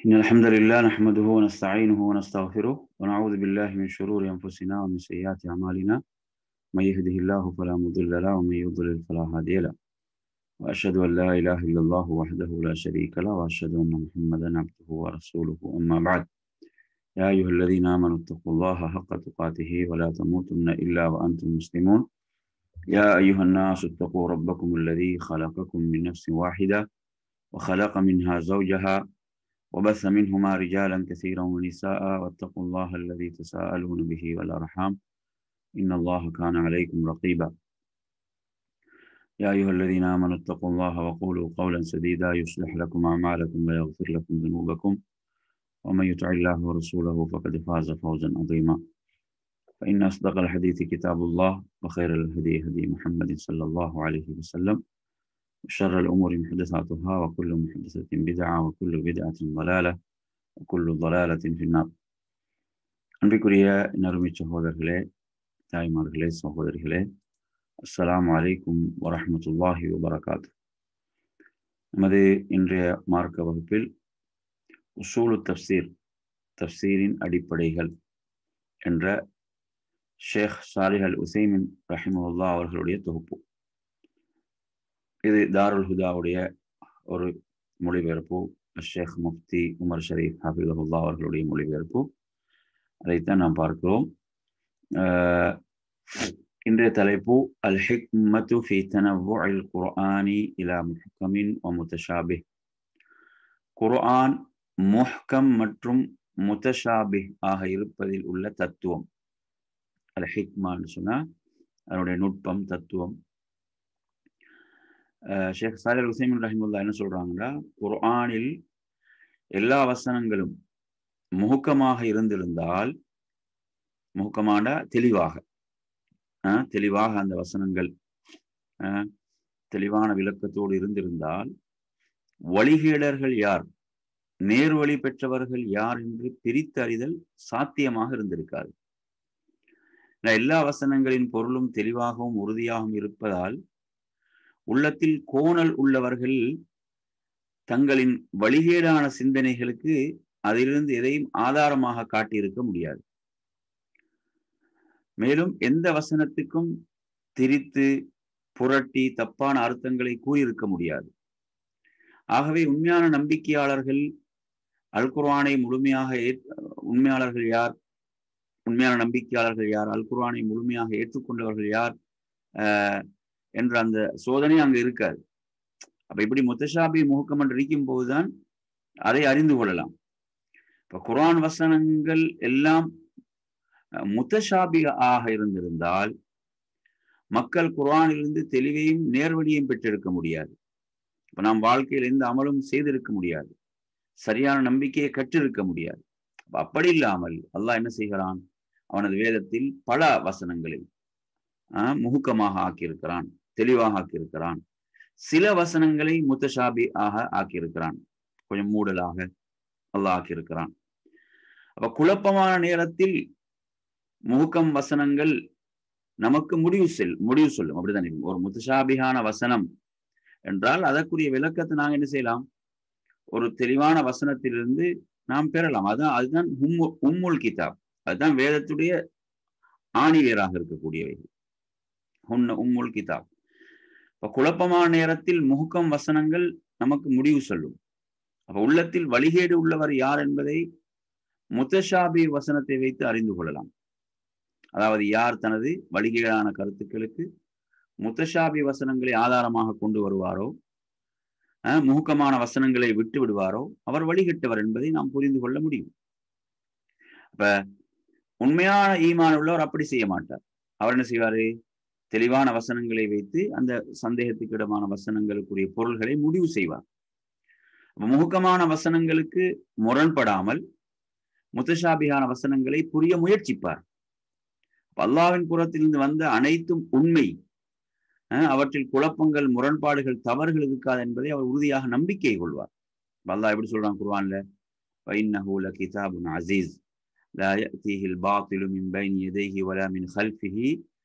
إن الحمد لله نحمده ونستعينه ونستغفره ونعوذ بالله من شرور أنفسنا ومن سيئات أعمالنا من يهده الله فلا مضل له ومن يضلل فلا هادي له وأشهد أن لا إله إلا الله وحده لا شريك له وأشهد أن محمدا عبده ورسوله أما بعد يا أيها الذين آمنوا اتقوا الله حق تقاته ولا تموتن إلا وأنتم مسلمون يا أيها الناس اتقوا ربكم الذي خلقكم من نفس واحدة وخلق منها زوجها وبث منهما رجالا كثيرا ونساء واتقوا الله الذي تساءلون به والأرحام إن الله كان عليكم رقيبا يا أيها الذين آمنوا اتقوا الله وقولوا قولا سديدا يصلح لكم أعمالكم ويغفر لكم ذنوبكم ومن يطع الله ورسوله فقد فاز فوزا عظيما فإن أصدق الحديث كتاب الله وخير الهدي هدي محمد صلى الله عليه وسلم وشر الأمور محدثاتها وكل محدثة بدعة وكل بدعة ضلالة وكل ضلالة في النار அன்பிற்குரிய நறுமை சகோதரர்களே தாய்மார்களே சகோதரிகளே அஸ்ஸலாமு அலைக்கும் வரஹமத்துல்லாஹி வபரகாத் நமது இன்றைய மார்க்க வகுப்பில் உசூலு தப்சீர் தப்சீரின் அடிப்படைகள் என்ற ஷேக் சாலிஹ் அல் உசைமின் ரஹிமுல்லா அவர்களுடைய தொகுப்பு இது தாருல் ஹுதாவுடைய ஒரு மொழிபெயர்ப்பு ஷேக் முஃப்தி உமர் ஷரீஃப் ஹபீதுல்லா அவர்களுடைய மொழிபெயர்ப்பு அதைத்தான் நாம் பார்க்கிறோம் இன்றைய தலைப்பு அல் ஹிக்மத்து ஃபி தனவுல் குர்ஆனி இலா முஹ்கமின் வ முத்தஷாபி குர்ஆன் முஹ்கம் மற்றும் முத்தஷாபி ஆக இருப்பதில் உள்ள தத்துவம் அல் ஹிக்மான்னு சொன்னா அதனுடைய நுட்பம் தத்துவம் ஷேக் சாலில் ஹுசைமின் ரஹிமுல்லா என்ன சொல்றாங்கன்னா குர்ஆனில் எல்லா வசனங்களும் முகக்கமாக இருந்திருந்தால் முகக்கமான தெளிவாக தெளிவாக அந்த வசனங்கள் தெளிவான விளக்கத்தோடு இருந்திருந்தால் வழிகேடர்கள் யார் நேர்வழி பெற்றவர்கள் யார் என்று பிரித்தறிதல் சாத்தியமாக இருந்திருக்காது எல்லா வசனங்களின் பொருளும் தெளிவாகவும் உறுதியாகவும் இருப்பதால் உள்ளத்தில் கோணல் உள்ளவர்கள் தங்களின் வழிகேடான சிந்தனைகளுக்கு அதிலிருந்து எதையும் ஆதாரமாக காட்டியிருக்க முடியாது மேலும் எந்த வசனத்துக்கும் திரித்து புரட்டி தப்பான அர்த்தங்களை கூறியிருக்க முடியாது ஆகவே உண்மையான நம்பிக்கையாளர்கள் அல் குர்ஆனை முழுமையாக உண்மையாளர்கள் யார் உண்மையான நம்பிக்கையாளர்கள் யார் அல் குர்ஆனை முழுமையாக ஏற்றுக்கொண்டவர்கள் யார் என்ற அந்த சோதனை அங்கு இருக்காது அப்ப இப்படி முத்தஷாபி முகக்கம் என்று இருக்கும் போதுதான் அதை அறிந்து கொள்ளலாம் இப்ப குரான் வசனங்கள் எல்லாம் முத்தஷாபி ஆக இருந்திருந்தால் மக்கள் குரானிலிருந்து தெளிவையும் நேர்வழியையும் பெற்றிருக்க முடியாது இப்ப நாம் வாழ்க்கையில் எந்த அமலும் செய்திருக்க முடியாது சரியான நம்பிக்கையை கற்றிருக்க முடியாது அப்படி இல்லாமல் அல்லாஹ் என்ன செய்கிறான் அவனது வேதத்தில் பல வசனங்களில் முகுக்கமாக ஆக்கியிருக்கிறான் தெளிவாக ஆக்கியிருக்கிறான் சில வசனங்களை முத்தஷாபி ஆக ஆக்கியிருக்கிறான் கொஞ்சம் மூடலாக அல்லாஹ் ஆக்கியிருக்கிறான் அப்ப குழப்பமான நேரத்தில் முகக்கம் வசனங்கள் நமக்கு முடிவு செல் முடிவு சொல்லும் அப்படிதான் ஒரு முத்தஷாபிகான வசனம் என்றால் அதற்குரிய விளக்கத்தை நாங்க என்ன செய்யலாம் ஒரு தெளிவான வசனத்திலிருந்து நாம் பெறலாம் அதுதான் அதுதான் உம்மு உம்முல் கிதாப் அதுதான் வேதத்துடைய ஆணிவேராக இருக்கக்கூடியவைகள் உன்ன உம்முல் கிதாப் இப்ப குழப்பமான நேரத்தில் முகக்கம் வசனங்கள் நமக்கு முடிவு சொல்லும் அப்ப உள்ளத்தில் வழிகேடு உள்ளவர் யார் என்பதை முத்தஷாபி வசனத்தை வைத்து அறிந்து கொள்ளலாம் அதாவது யார் தனது வழிகேடான கருத்துக்களுக்கு முத்தஷாபி வசனங்களை ஆதாரமாக கொண்டு வருவாரோ முகக்கமான வசனங்களை விட்டு விடுவாரோ அவர் வழிகட்டவர் என்பதை நாம் புரிந்து கொள்ள முடியும் அப்ப உண்மையான ஈமான் உள்ளவர் அப்படி செய்ய மாட்டார் அவர் என்ன செய்வாரு தெளிவான வசனங்களை வைத்து அந்த சந்தேகத்துக்கு இடமான வசனங்களுக்குரிய பொருள்களை முடிவு செய்வார் முகக்கமான வசனங்களுக்கு முரண்படாமல் முத்தஷாபியான வசனங்களை புரிய முயற்சிப்பார் அல்லாவின் புறத்திலிருந்து வந்த அனைத்தும் உண்மை அவற்றில் குழப்பங்கள் முரண்பாடுகள் தவறுகள் இருக்காது என்பதை அவர் உறுதியாக நம்பிக்கை கொள்வார் அல்லாஹ் எப்படி சொல்றான் குர்வான்ல வைன்னஹூல கிதாபுன் அசீஸ் لا يأتيه الباطل من بين يديه ولا من خلفه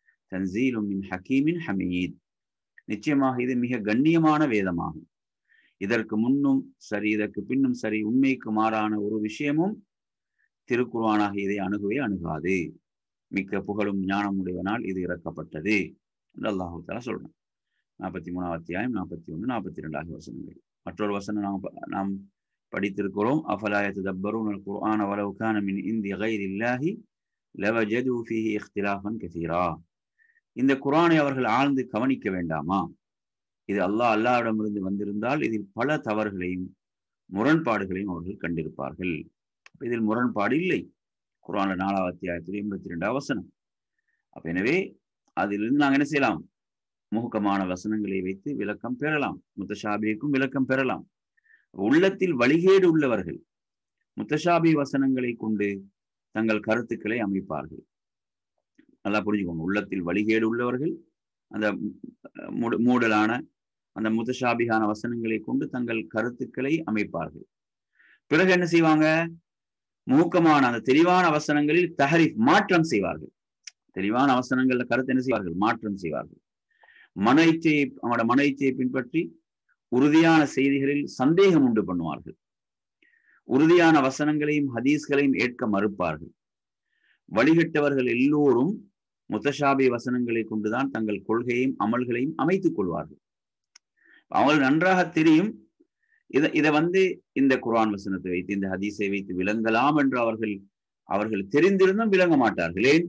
تنزيل من حكيم حميد நிச்சயமாக இது மிக கண்ணியமான வேதமாகும் இதற்கு முன்னும் சரி இதற்கு பின்னும் சரி உண்மைக்கு மாறான ஒரு விஷயமும் திருக்குர்ஆனாக இதை அணுகவே அணுகாது மிக்க புகழும் ஞானம் உடையவனால் இது இறக்கப்பட்டது என்று அல்லாஹு தாலா சொல்றான் நாற்பத்தி மூணாவது அத்தியாயம் நாற்பத்தி ஒன்று நாற்பத்தி ரெண்டு ஆகிய வசனங்கள் மற்றொரு வசனம் நாம் நாம் படித்திருக்கிறோம் அஃபலாயத்து தப்பரும் குர்ஆன வலவு கான மின் இந்தி கைர் இல்லாஹி லவஜது ஃபீஹி இஃப்திலாஃபன் கசீரா இந்த குர்ஆனை அவர்கள் ஆழ்ந்து கவனிக்க வேண்டாமா இது அல்லாஹ் அல்லாவிடமிருந்து வந்திருந்தால் இதில் பல தவறுகளையும் முரண்பாடுகளையும் அவர்கள் கண்டிருப்பார்கள் இதில் முரண்பாடு இல்லை குரான நாலாவது அத்தியாயத்தில் எண்பத்தி ரெண்டாம் வசனம் அப்ப எனவே அதிலிருந்து நாங்கள் என்ன செய்யலாம் முகக்கமான வசனங்களை வைத்து விளக்கம் பெறலாம் முத்தஷாபிக்கும் விளக்கம் பெறலாம் உள்ளத்தில் வழிகேடு உள்ளவர்கள் முத்தஷாபி வசனங்களை கொண்டு தங்கள் கருத்துக்களை அமைப்பார்கள் நல்லா புரிஞ்சுக்கோங்க உள்ளத்தில் வழிகேடு உள்ளவர்கள் அந்த மூடலான அந்த முத்தஷாபிகான வசனங்களை கொண்டு தங்கள் கருத்துக்களை அமைப்பார்கள் பிறகு என்ன செய்வாங்க மூக்கமான அந்த தெளிவான வசனங்களில் தஹரிஃப் மாற்றம் செய்வார்கள் தெளிவான வசனங்கள்ல கருத்து என்ன செய்வார்கள் மாற்றம் செய்வார்கள் மன இச்சையை அவனோட மன இச்சையை பின்பற்றி உறுதியான செய்திகளில் சந்தேகம் உண்டு பண்ணுவார்கள் உறுதியான வசனங்களையும் ஹதீஸ்களையும் ஏற்க மறுப்பார்கள் வழிகட்டவர்கள் எல்லோரும் முத்தஷாபி வசனங்களை கொண்டுதான் தங்கள் கொள்கையையும் அமல்களையும் அமைத்துக் கொள்வார்கள் அவங்களுக்கு நன்றாக தெரியும் இதை இதை வந்து இந்த குரான் வசனத்தை வைத்து இந்த ஹதீஸை வைத்து விளங்கலாம் என்று அவர்கள் அவர்கள் தெரிந்திருந்தும் விளங்க மாட்டார்கள் ஏன்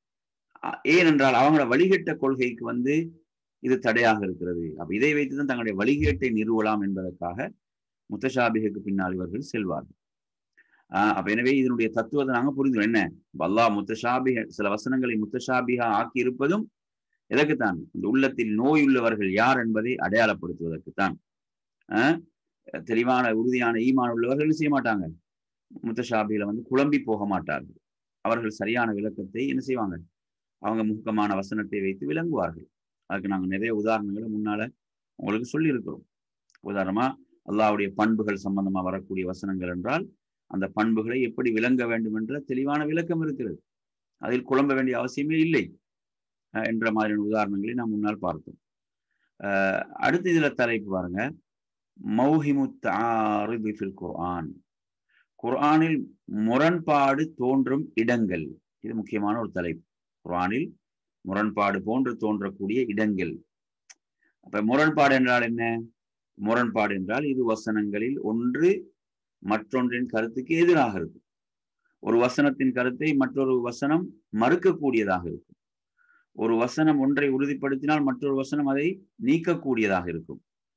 ஏனென்றால் அவங்களோட வழிகட்ட கொள்கைக்கு வந்து இது தடையாக இருக்கிறது அப்ப இதை வைத்துதான் தங்களுடைய வழிகேட்டை நிறுவலாம் என்பதற்காக முத்தஷாபிகைக்கு பின்னால் இவர்கள் செல்வார்கள் ஆஹ் அப்ப எனவே இதனுடைய தத்துவத்தை நாங்க புரிந்துடும் என்ன அல்லாஹ் முத்தஷாபிக சில வசனங்களை முத்தஷாபிகா ஆக்கி இருப்பதும் எதற்குத்தான் இந்த உள்ளத்தில் நோய் உள்ளவர்கள் யார் என்பதை அடையாளப்படுத்துவதற்குத்தான் ஆஹ் தெளிவான உறுதியான ஈமான் உள்ளவர்கள் செய்ய மாட்டாங்க முத்தஷாபியில வந்து குழம்பி போக மாட்டார்கள் அவர்கள் சரியான விளக்கத்தை என்ன செய்வாங்க அவங்க முக்கமான வசனத்தை வைத்து விளங்குவார்கள் அதுக்கு நாங்கள் நிறைய உதாரணங்களை முன்னால உங்களுக்கு சொல்லி இருக்கிறோம் உதாரணமா அல்லாவுடைய பண்புகள் சம்பந்தமா வரக்கூடிய வசனங்கள் என்றால் அந்த பண்புகளை எப்படி விளங்க வேண்டும் என்ற தெளிவான விளக்கம் இருக்கிறது அதில் குழம்ப வேண்டிய அவசியமே இல்லை என்ற மாதிரியான உதாரணங்களை நாம் முன்னால் பார்த்தோம் அடுத்து இதுல தலைப்பு பாருங்க மௌஹிமு தாரிபில் குர்ஆன் குர்ஆனில் முரண்பாடு தோன்றும் இடங்கள் இது முக்கியமான ஒரு தலைப்பு குர்ஆனில் முரண்பாடு போன்று தோன்றக்கூடிய இடங்கள் அப்ப முரண்பாடு என்றால் என்ன முரண்பாடு என்றால் இது வசனங்களில் ஒன்று மற்றொன்றின் கருத்துக்கு எதிராக இருக்கும் ஒரு வசனத்தின் கருத்தை மற்றொரு வசனம் மறுக்கக்கூடியதாக இருக்கும் ஒரு வசனம் ஒன்றை உறுதிப்படுத்தினால் மற்றொரு வசனம் அதை நீக்கக்கூடியதாக இருக்கும்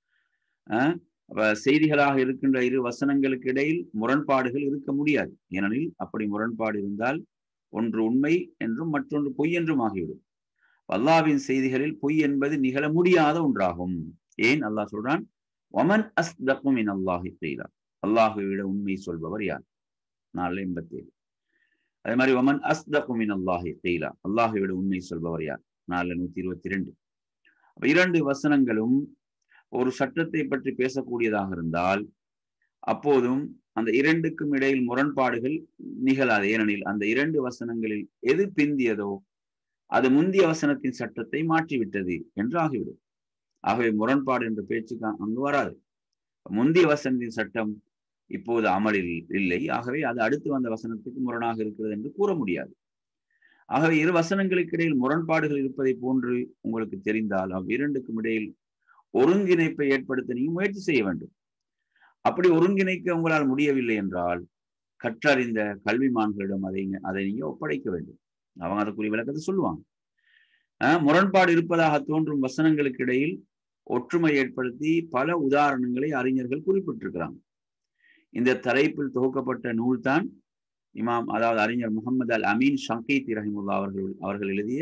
செய்திகளாக இருக்கின்ற இரு வசனங்களுக்கு இடையில் முரண்பாடுகள் இருக்க முடியாது ஏனெனில் அப்படி முரண்பாடு இருந்தால் ஒன்று உண்மை என்றும் மற்றொன்று பொய் என்றும் ஆகிவிடும் அல்லாவின் செய்திகளில் பொய் என்பது நிகழ முடியாத ஒன்றாகும் ஏன் அல்லாஹ் சொல்றான் ஒமன் அஸ் தப்புமின் அல்லாஹி செய்தார் அல்லாஹுவை விட உண்மை சொல்பவர் யார் நாலு எண்பத்தி ஏழு அதே மாதிரி ஒமன் அஸ் தப்புமின் அல்லாஹி செய்லா அல்லாஹை விட உண்மை சொல்பவர் யார் நாலு நூத்தி இருபத்தி ரெண்டு அப்ப இரண்டு வசனங்களும் ஒரு சட்டத்தை பற்றி பேசக்கூடியதாக இருந்தால் அப்போதும் அந்த இரண்டுக்கும் இடையில் முரண்பாடுகள் நிகழாது ஏனெனில் அந்த இரண்டு வசனங்களில் எது பிந்தியதோ அது முந்திய வசனத்தின் சட்டத்தை மாற்றிவிட்டது என்று ஆகிவிடும் ஆகவே முரண்பாடு என்ற பேச்சுக்கு அங்கு வராது முந்திய வசனத்தின் சட்டம் இப்போது அமலில் இல்லை ஆகவே அது அடுத்து வந்த வசனத்துக்கு முரணாக இருக்கிறது என்று கூற முடியாது ஆகவே இரு வசனங்களுக்கு இடையில் முரண்பாடுகள் இருப்பதை போன்று உங்களுக்கு தெரிந்தால் அவ்விரண்டுக்கும் இடையில் ஒருங்கிணைப்பை ஏற்படுத்த நீங்க முயற்சி செய்ய வேண்டும் அப்படி ஒருங்கிணைக்க உங்களால் முடியவில்லை என்றால் கற்றறிந்த கல்விமான்களிடம் அதை அதை நீங்க ஒப்படைக்க வேண்டும் அவங்க அதுக்குரிய விளக்கத்தை சொல்லுவாங்க முரண்பாடு இருப்பதாக தோன்றும் வசனங்களுக்கு இடையில் ஒற்றுமை ஏற்படுத்தி பல உதாரணங்களை அறிஞர்கள் குறிப்பிட்டிருக்கிறாங்க இந்த தலைப்பில் தொகுக்கப்பட்ட நூல்தான் இமாம் அதாவது அறிஞர் முகமது அல் அமீன் ஷங்கீத் ரஹிமுல்லா அவர்கள் அவர்கள் எழுதிய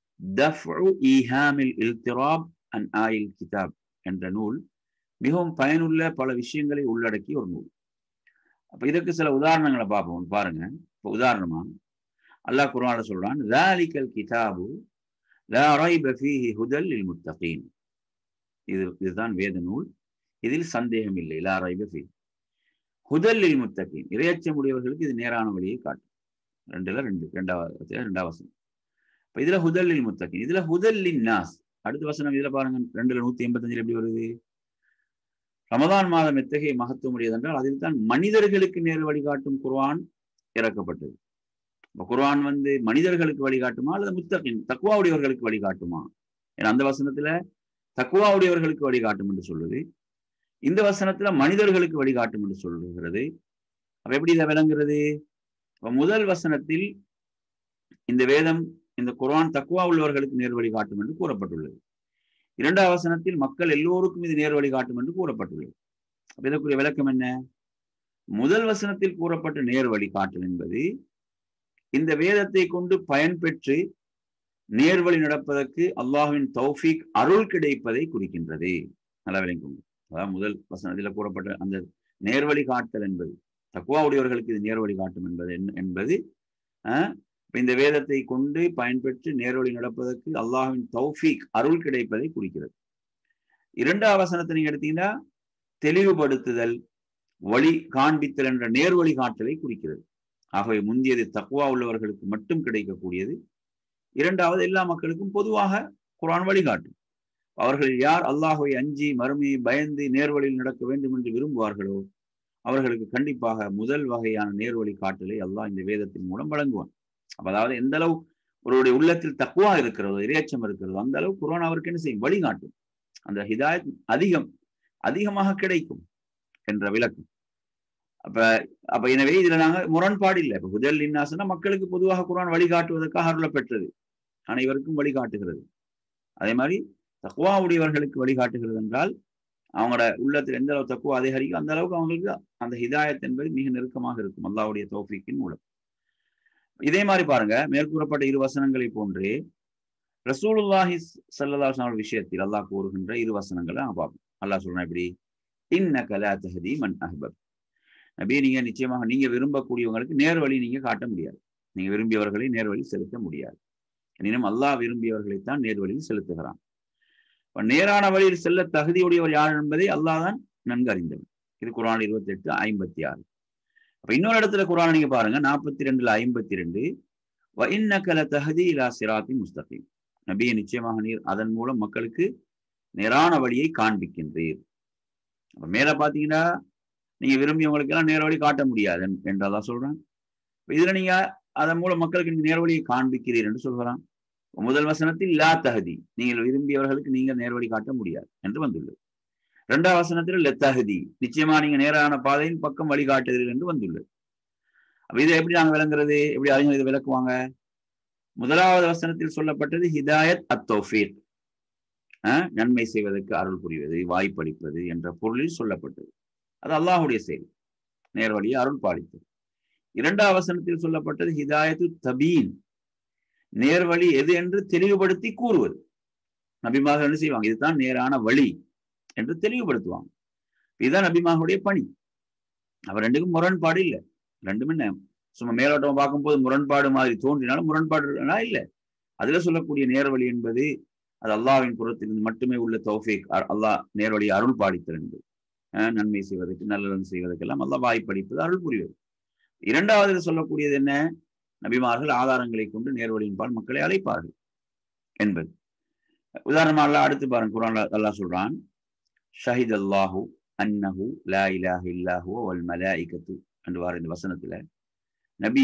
ஈஹாமில் இல்திராப் அன் ஆயில் கிதாப் என்ற நூல் மிகவும் பயனுள்ள பல விஷயங்களை உள்ளடக்கிய ஒரு நூல் அப்ப இதற்கு சில உதாரணங்களை பார்ப்போம் பாருங்க இப்போ உதாரணமா அல்லாஹ் குர்ஆன்ல சொல்றான் ذَلِكَ கிதாபு லா ரைப ஃபீஹி ஹுதல் லில் முத்தகீன் இது இதுதான் வேத நூல் இதில் சந்தேகம் இல்லை லா ரைப ஃபீஹி ஹுதல் லில் முத்தகீன் இரையச்சம் உடையவர்களுக்கு இது நேரான வழியை காட்டும் ரெண்டுல ரெண்டு ரெண்டாவது ரெண்டாவது வசனம் இப்ப இதுல ஹுதல் லில் முத்தகீன் இதுல ஹுதல் லின் நாஸ் அடுத்த வசனம் இதுல பாருங்க ரெண்டுல நூத்தி எண்பத்தஞ்சுல எப்படி வருது ரமதான் மாதம் எத்தகைய மகத்துவம் உடையது என்றால் அதில் தான் மனிதர்களுக்கு நேர் வழிகாட்டும் குர்ஆன் இறக்கப்பட்டது இப்ப குர்ஆன் வந்து மனிதர்களுக்கு வழிகாட்டுமா அல்லது முத்தகின் தக்குவா உடையவர்களுக்கு வழிகாட்டுமா ஏன்னா அந்த வசனத்துல தக்குவா உடையவர்களுக்கு வழிகாட்டும் என்று சொல்லுது இந்த வசனத்துல மனிதர்களுக்கு வழிகாட்டும் என்று சொல்லுகிறது அப்ப எப்படி இதை விளங்குறது இப்ப முதல் வசனத்தில் இந்த வேதம் இந்த குர்ஆன் தக்குவா உள்ளவர்களுக்கு நேர் வழிகாட்டும் என்று கூறப்பட்டுள்ளது இரண்டாம் வசனத்தில் மக்கள் எல்லோருக்கும் இது நேர் வழிகாட்டும் என்று கூறப்பட்டுள்ளது அப்ப இதற்குரிய விளக்கம் என்ன முதல் வசனத்தில் கூறப்பட்ட நேர் வழிகாட்டல் என்பது இந்த வேதத்தை கொண்டு பயன்பெற்று நேர்வழி நடப்பதற்கு அல்லாஹ்வின் தௌஃபீக் அருள் கிடைப்பதை குறிக்கின்றது நல்லா விளங்கும் அதாவது முதல் வசனத்தில் கூறப்பட்ட அந்த நேர்வழி காட்டல் என்பது தக்குவா உடையவர்களுக்கு இது நேர்வழி காட்டும் என்பது என்பது இந்த வேதத்தை கொண்டு பயன்பெற்று நேர்வழி நடப்பதற்கு அல்லாஹின் தௌஃபீக் அருள் கிடைப்பதை குறிக்கிறது இரண்டாம் வசனத்தை நீங்க எடுத்தீங்கன்னா தெளிவுபடுத்துதல் வழி காண்பித்தல் என்ற நேர்வழி காட்டலை குறிக்கிறது ஆகவே முந்தியது தக்குவா உள்ளவர்களுக்கு மட்டும் கிடைக்கக்கூடியது இரண்டாவது எல்லா மக்களுக்கும் பொதுவாக குரான் வழிகாட்டும் அவர்கள் யார் அல்லாஹுவை அஞ்சி மறுமையை பயந்து நேர்வழியில் நடக்க வேண்டும் என்று விரும்புவார்களோ அவர்களுக்கு கண்டிப்பாக முதல் வகையான நேர்வழி காட்டலை அல்லாஹ் இந்த வேதத்தின் மூலம் வழங்குவான் அப்ப அதாவது எந்த அளவு ஒருவருடைய உள்ளத்தில் தக்குவா இருக்கிறதோ இரையச்சம் இருக்கிறதோ அந்த அளவு குரான் அவருக்கு என்ன செய்யும் வழிகாட்டும் அந்த ஹிதாயத் அதிகம் அதிகமாக கிடைக்கும் என்ற விளக்கம் அப்ப அப்ப எனவே இதுல நாங்க முரண்பாடு இல்லை இப்ப முதல் இன்னாசுனா மக்களுக்கு பொதுவாக குரான் வழிகாட்டுவதற்காக அருள பெற்றது அனைவருக்கும் வழிகாட்டுகிறது அதே மாதிரி தக்குவா உடையவர்களுக்கு வழிகாட்டுகிறது என்றால் அவங்களோட உள்ளத்தில் எந்த அளவு தக்குவா அதிகரிக்கும் அந்த அளவுக்கு அவங்களுக்கு அந்த ஹிதாயத் என்பது மிக நெருக்கமாக இருக்கும் அல்லாவுடைய தோஃபிக்கின் மூலம் இதே மாதிரி பாருங்க மேற்கூறப்பட்ட இரு வசனங்களை போன்று ரசூலுல்லாஹி சல்லா விஷயத்தில் அல்லாஹ் கூறுகின்ற இரு வசனங்களை நான் பார்ப்போம் அல்லாஹ் சொல்றேன் எப்படி இன்ன கலா தஹதி மன் அஹபப் நபி நீங்க நிச்சயமாக நீங்க விரும்பக்கூடியவங்களுக்கு நேர்வழி நீங்க காட்ட முடியாது நீங்க விரும்பியவர்களை நேர்வழி செலுத்த முடியாது எனினும் அல்லாஹ் விரும்பியவர்களைத்தான் நேர்வழியில் செலுத்துகிறான் இப்ப நேரான வழியில் செல்ல தகுதியுடையவர் யார் என்பதை அல்லாஹ் தான் நன்கு அறிந்தவர் இது குரான் இருபத்தி எட்டு ஐம்பத்தி ஆறு அப்ப இன்னொரு இடத்துல குரான் நீங்க பாருங்க நாற்பத்தி ரெண்டுல ஐம்பத்தி ரெண்டு இன்னக்கல தகுதி இலா சிராத்தி முஸ்தகிம் நபியை நிச்சயமாக நீர் அதன் மூலம் மக்களுக்கு நேரான வழியை காண்பிக்கின்றீர் அப்ப மேல பாத்தீங்கன்னா நீங்க விரும்பியவங்களுக்கு எல்லாம் நேர வழி காட்ட முடியாது என்றதான் சொல்றேன் இதுல நீங்க அதன் மூலம் மக்களுக்கு நீங்க நேர்வழியை காண்பிக்கிறீர் என்று சொல்கிறான் முதல் வசனத்தில் லா தகுதி நீங்கள் விரும்பியவர்களுக்கு நீங்க நேர்வழி காட்ட முடியாது என்று வந்துள்ளது இரண்டாம் வசனத்தில் லெத்தகுதி நிச்சயமா நீங்க நேரான பாதையின் பக்கம் வழிகாட்டுகிறீர்கள் என்று வந்துள்ளது அப்ப இதை எப்படி நாங்க விளங்குறது எப்படி அறிஞர் இதை விளக்குவாங்க முதலாவது வசனத்தில் சொல்லப்பட்டது ஹிதாயத் அத்தோஃபீர் நன்மை செய்வதற்கு அருள் புரிவது வாய்ப்பளிப்பது என்ற பொருளில் சொல்லப்பட்டது அது அல்லாஹுடைய செய்தி நேர்வழியை அருள் பாலித்தது இரண்டாம் வசனத்தில் சொல்லப்பட்டது ஹிதாயத்து தபீன் நேர்வழி எது என்று தெளிவுபடுத்தி கூறுவது நபிமாக என்ன செய்வாங்க இதுதான் நேரான வழி என்று தெளிவுபடுத்துவாங்க இதுதான் நபிமாவுடைய பணி அவர் ரெண்டுக்கும் முரண்பாடு இல்லை ரெண்டுமே சும்மா மேலோட்டமா பார்க்கும்போது முரண்பாடு மாதிரி தோன்றினாலும் முரண்பாடு இல்லை அதுல சொல்லக்கூடிய நேர்வழி என்பது அது அல்லாவின் புறத்திலிருந்து மட்டுமே உள்ள தௌஃபீக் அல்லாஹ் நேர்வழி அருள் பாடித்தல் என்பது நன்மை செய்வதற்கு நல்லதன் செய்வதற்கெல்லாம் அல்லாஹ் வாய்ப்பளிப்பது அருள் புரிவது இரண்டாவது சொல்லக்கூடியது என்ன நபிமார்கள் ஆதாரங்களை கொண்டு நேர்வழியின்பால் மக்களை அழைப்பார்கள் என்பது உதாரணமா அல்லா அடுத்து பாருங்க குரான் அல்லாஹ் சொல்றான் ஷஹித் அல்லாஹூ அன்னஹு லா இலாஹ இல்லாஹு வல் மலாயிகத்து என்று வார இந்த வசனத்துல நபி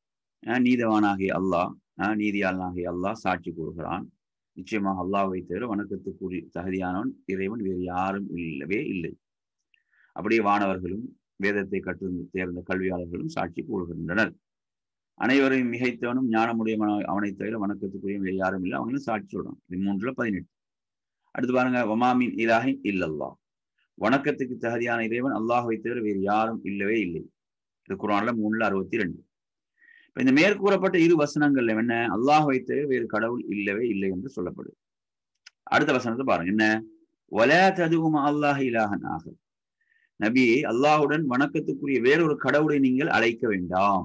நீதவானாகிய அல்லாஹ் நீதியாளனாகிய அல்லாஹ் சாட்சி கூறுகிறான் நிச்சயமாக அல்லாஹை தவிர வணக்கத்துக்குரிய தகுதியானவன் இறைவன் வேறு யாரும் இல்லவே இல்லை அப்படியே வானவர்களும் வேதத்தை கற்று தேர்ந்த கல்வியாளர்களும் சாட்சி கூறுகின்றனர் அனைவரையும் மிகைத்தவனும் ஞானமுடையவன அவனை தவிர வணக்கத்துக்குரிய வேறு யாரும் இல்லை அவங்களும் சாட்சி சொல்றான் இது மூன்றுல பதினெட்டு அடுத்து பாருங்க வமாமின் இலாஹி இல்லல்லா வணக்கத்துக்கு தகுதியான இறைவன் அல்லாஹை தவிர வேறு யாரும் இல்லவே இல்லை இது குரான்ல மூணுல அறுபத்தி ரெண்டு இப்ப இந்த மேற்கூறப்பட்ட இரு வசனங்கள்ல என்ன அல்லாஹை தவிர வேறு கடவுள் இல்லவே இல்லை என்று சொல்லப்படுது அடுத்த வசனத்தை பாருங்க என்ன ஒலா ததுவும் அல்லாஹ் இலாஹன் ஆக நபியை அல்லாஹுடன் வணக்கத்துக்குரிய வேறொரு கடவுளை நீங்கள் அழைக்க வேண்டாம்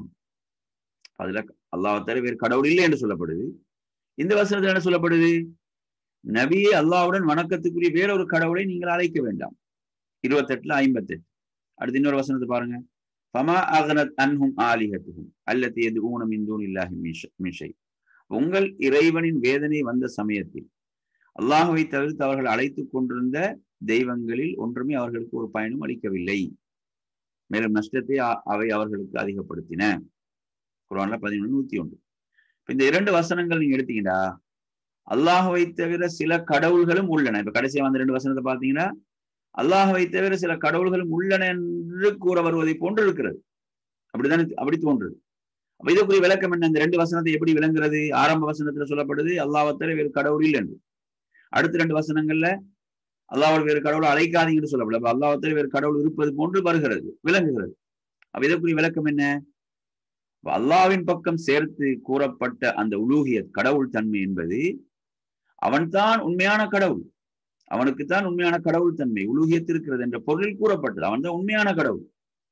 அதுல அல்லாஹ் தவிர வேறு கடவுள் இல்லை என்று சொல்லப்படுது இந்த வசனத்தில் என்ன சொல்லப்படுது நபியை அல்லாஹுடன் வணக்கத்துக்குரிய வேறொரு கடவுளை நீங்கள் அழைக்க வேண்டாம் இருபத்தெட்டுல ஐம்பத்தெட்டு அடுத்து இன்னொரு வசனத்தை பாருங்க ஃபமா அகனத் அன்ஹும் ஆலிஹத்துஹும் அல்லத்தி எது ஊனம் இந்தூன் இல்லாஹி மிஷை உங்கள் இறைவனின் வேதனை வந்த சமயத்தில் அல்லாஹுவை தவிர்த்து அவர்கள் அழைத்துக் கொண்டிருந்த தெய்வங்களில் ஒன்றுமே அவர்களுக்கு ஒரு பயனும் அளிக்கவில்லை மேலும் நஷ்டத்தை அவை அவர்களுக்கு அதிகப்படுத்தின குரான்ல பதினொன்று நூத்தி ஒன்று இந்த இரண்டு வசனங்கள் நீங்க எடுத்தீங்கன்னா அல்லாஹுவை தவிர சில கடவுள்களும் உள்ளன இப்ப கடைசியா வந்த ரெண்டு வசனத்தை பாத்தீங்கன்னா அல்லாஹுவை தவிர சில கடவுள்களும் உள்ளன என்று கூற வருவதை போன்று இருக்கிறது அப்படித்தானே அப்படி தோன்றுது அப்ப இதுக்குரிய விளக்கம் என்ன இந்த ரெண்டு வசனத்தை எப்படி விளங்குறது ஆரம்ப வசனத்துல சொல்லப்படுது அல்லாஹத்தர வேறு கடவுள் இல்லை என்று அடுத்த ரெண்டு வசனங்கள்ல அல்லாவோட வேறு கடவுளை அழைக்காதீங்கன்னு சொல்லப்படல அப்ப அல்லாஹத்தர வேறு கடவுள் இருப்பது போன்று வருகிறது விளங்குகிறது அப்ப இதற்குரிய விளக்கம் என்ன அல்லாவின் பக்கம் சேர்த்து கூறப்பட்ட அந்த உலூகிய கடவுள் தன்மை என்பது அவன்தான் உண்மையான கடவுள் அவனுக்குத்தான் உண்மையான கடவுள் தன்மை உலூகியத்து இருக்கிறது என்ற பொருளில் கூறப்பட்டது அவன் தான் உண்மையான கடவுள்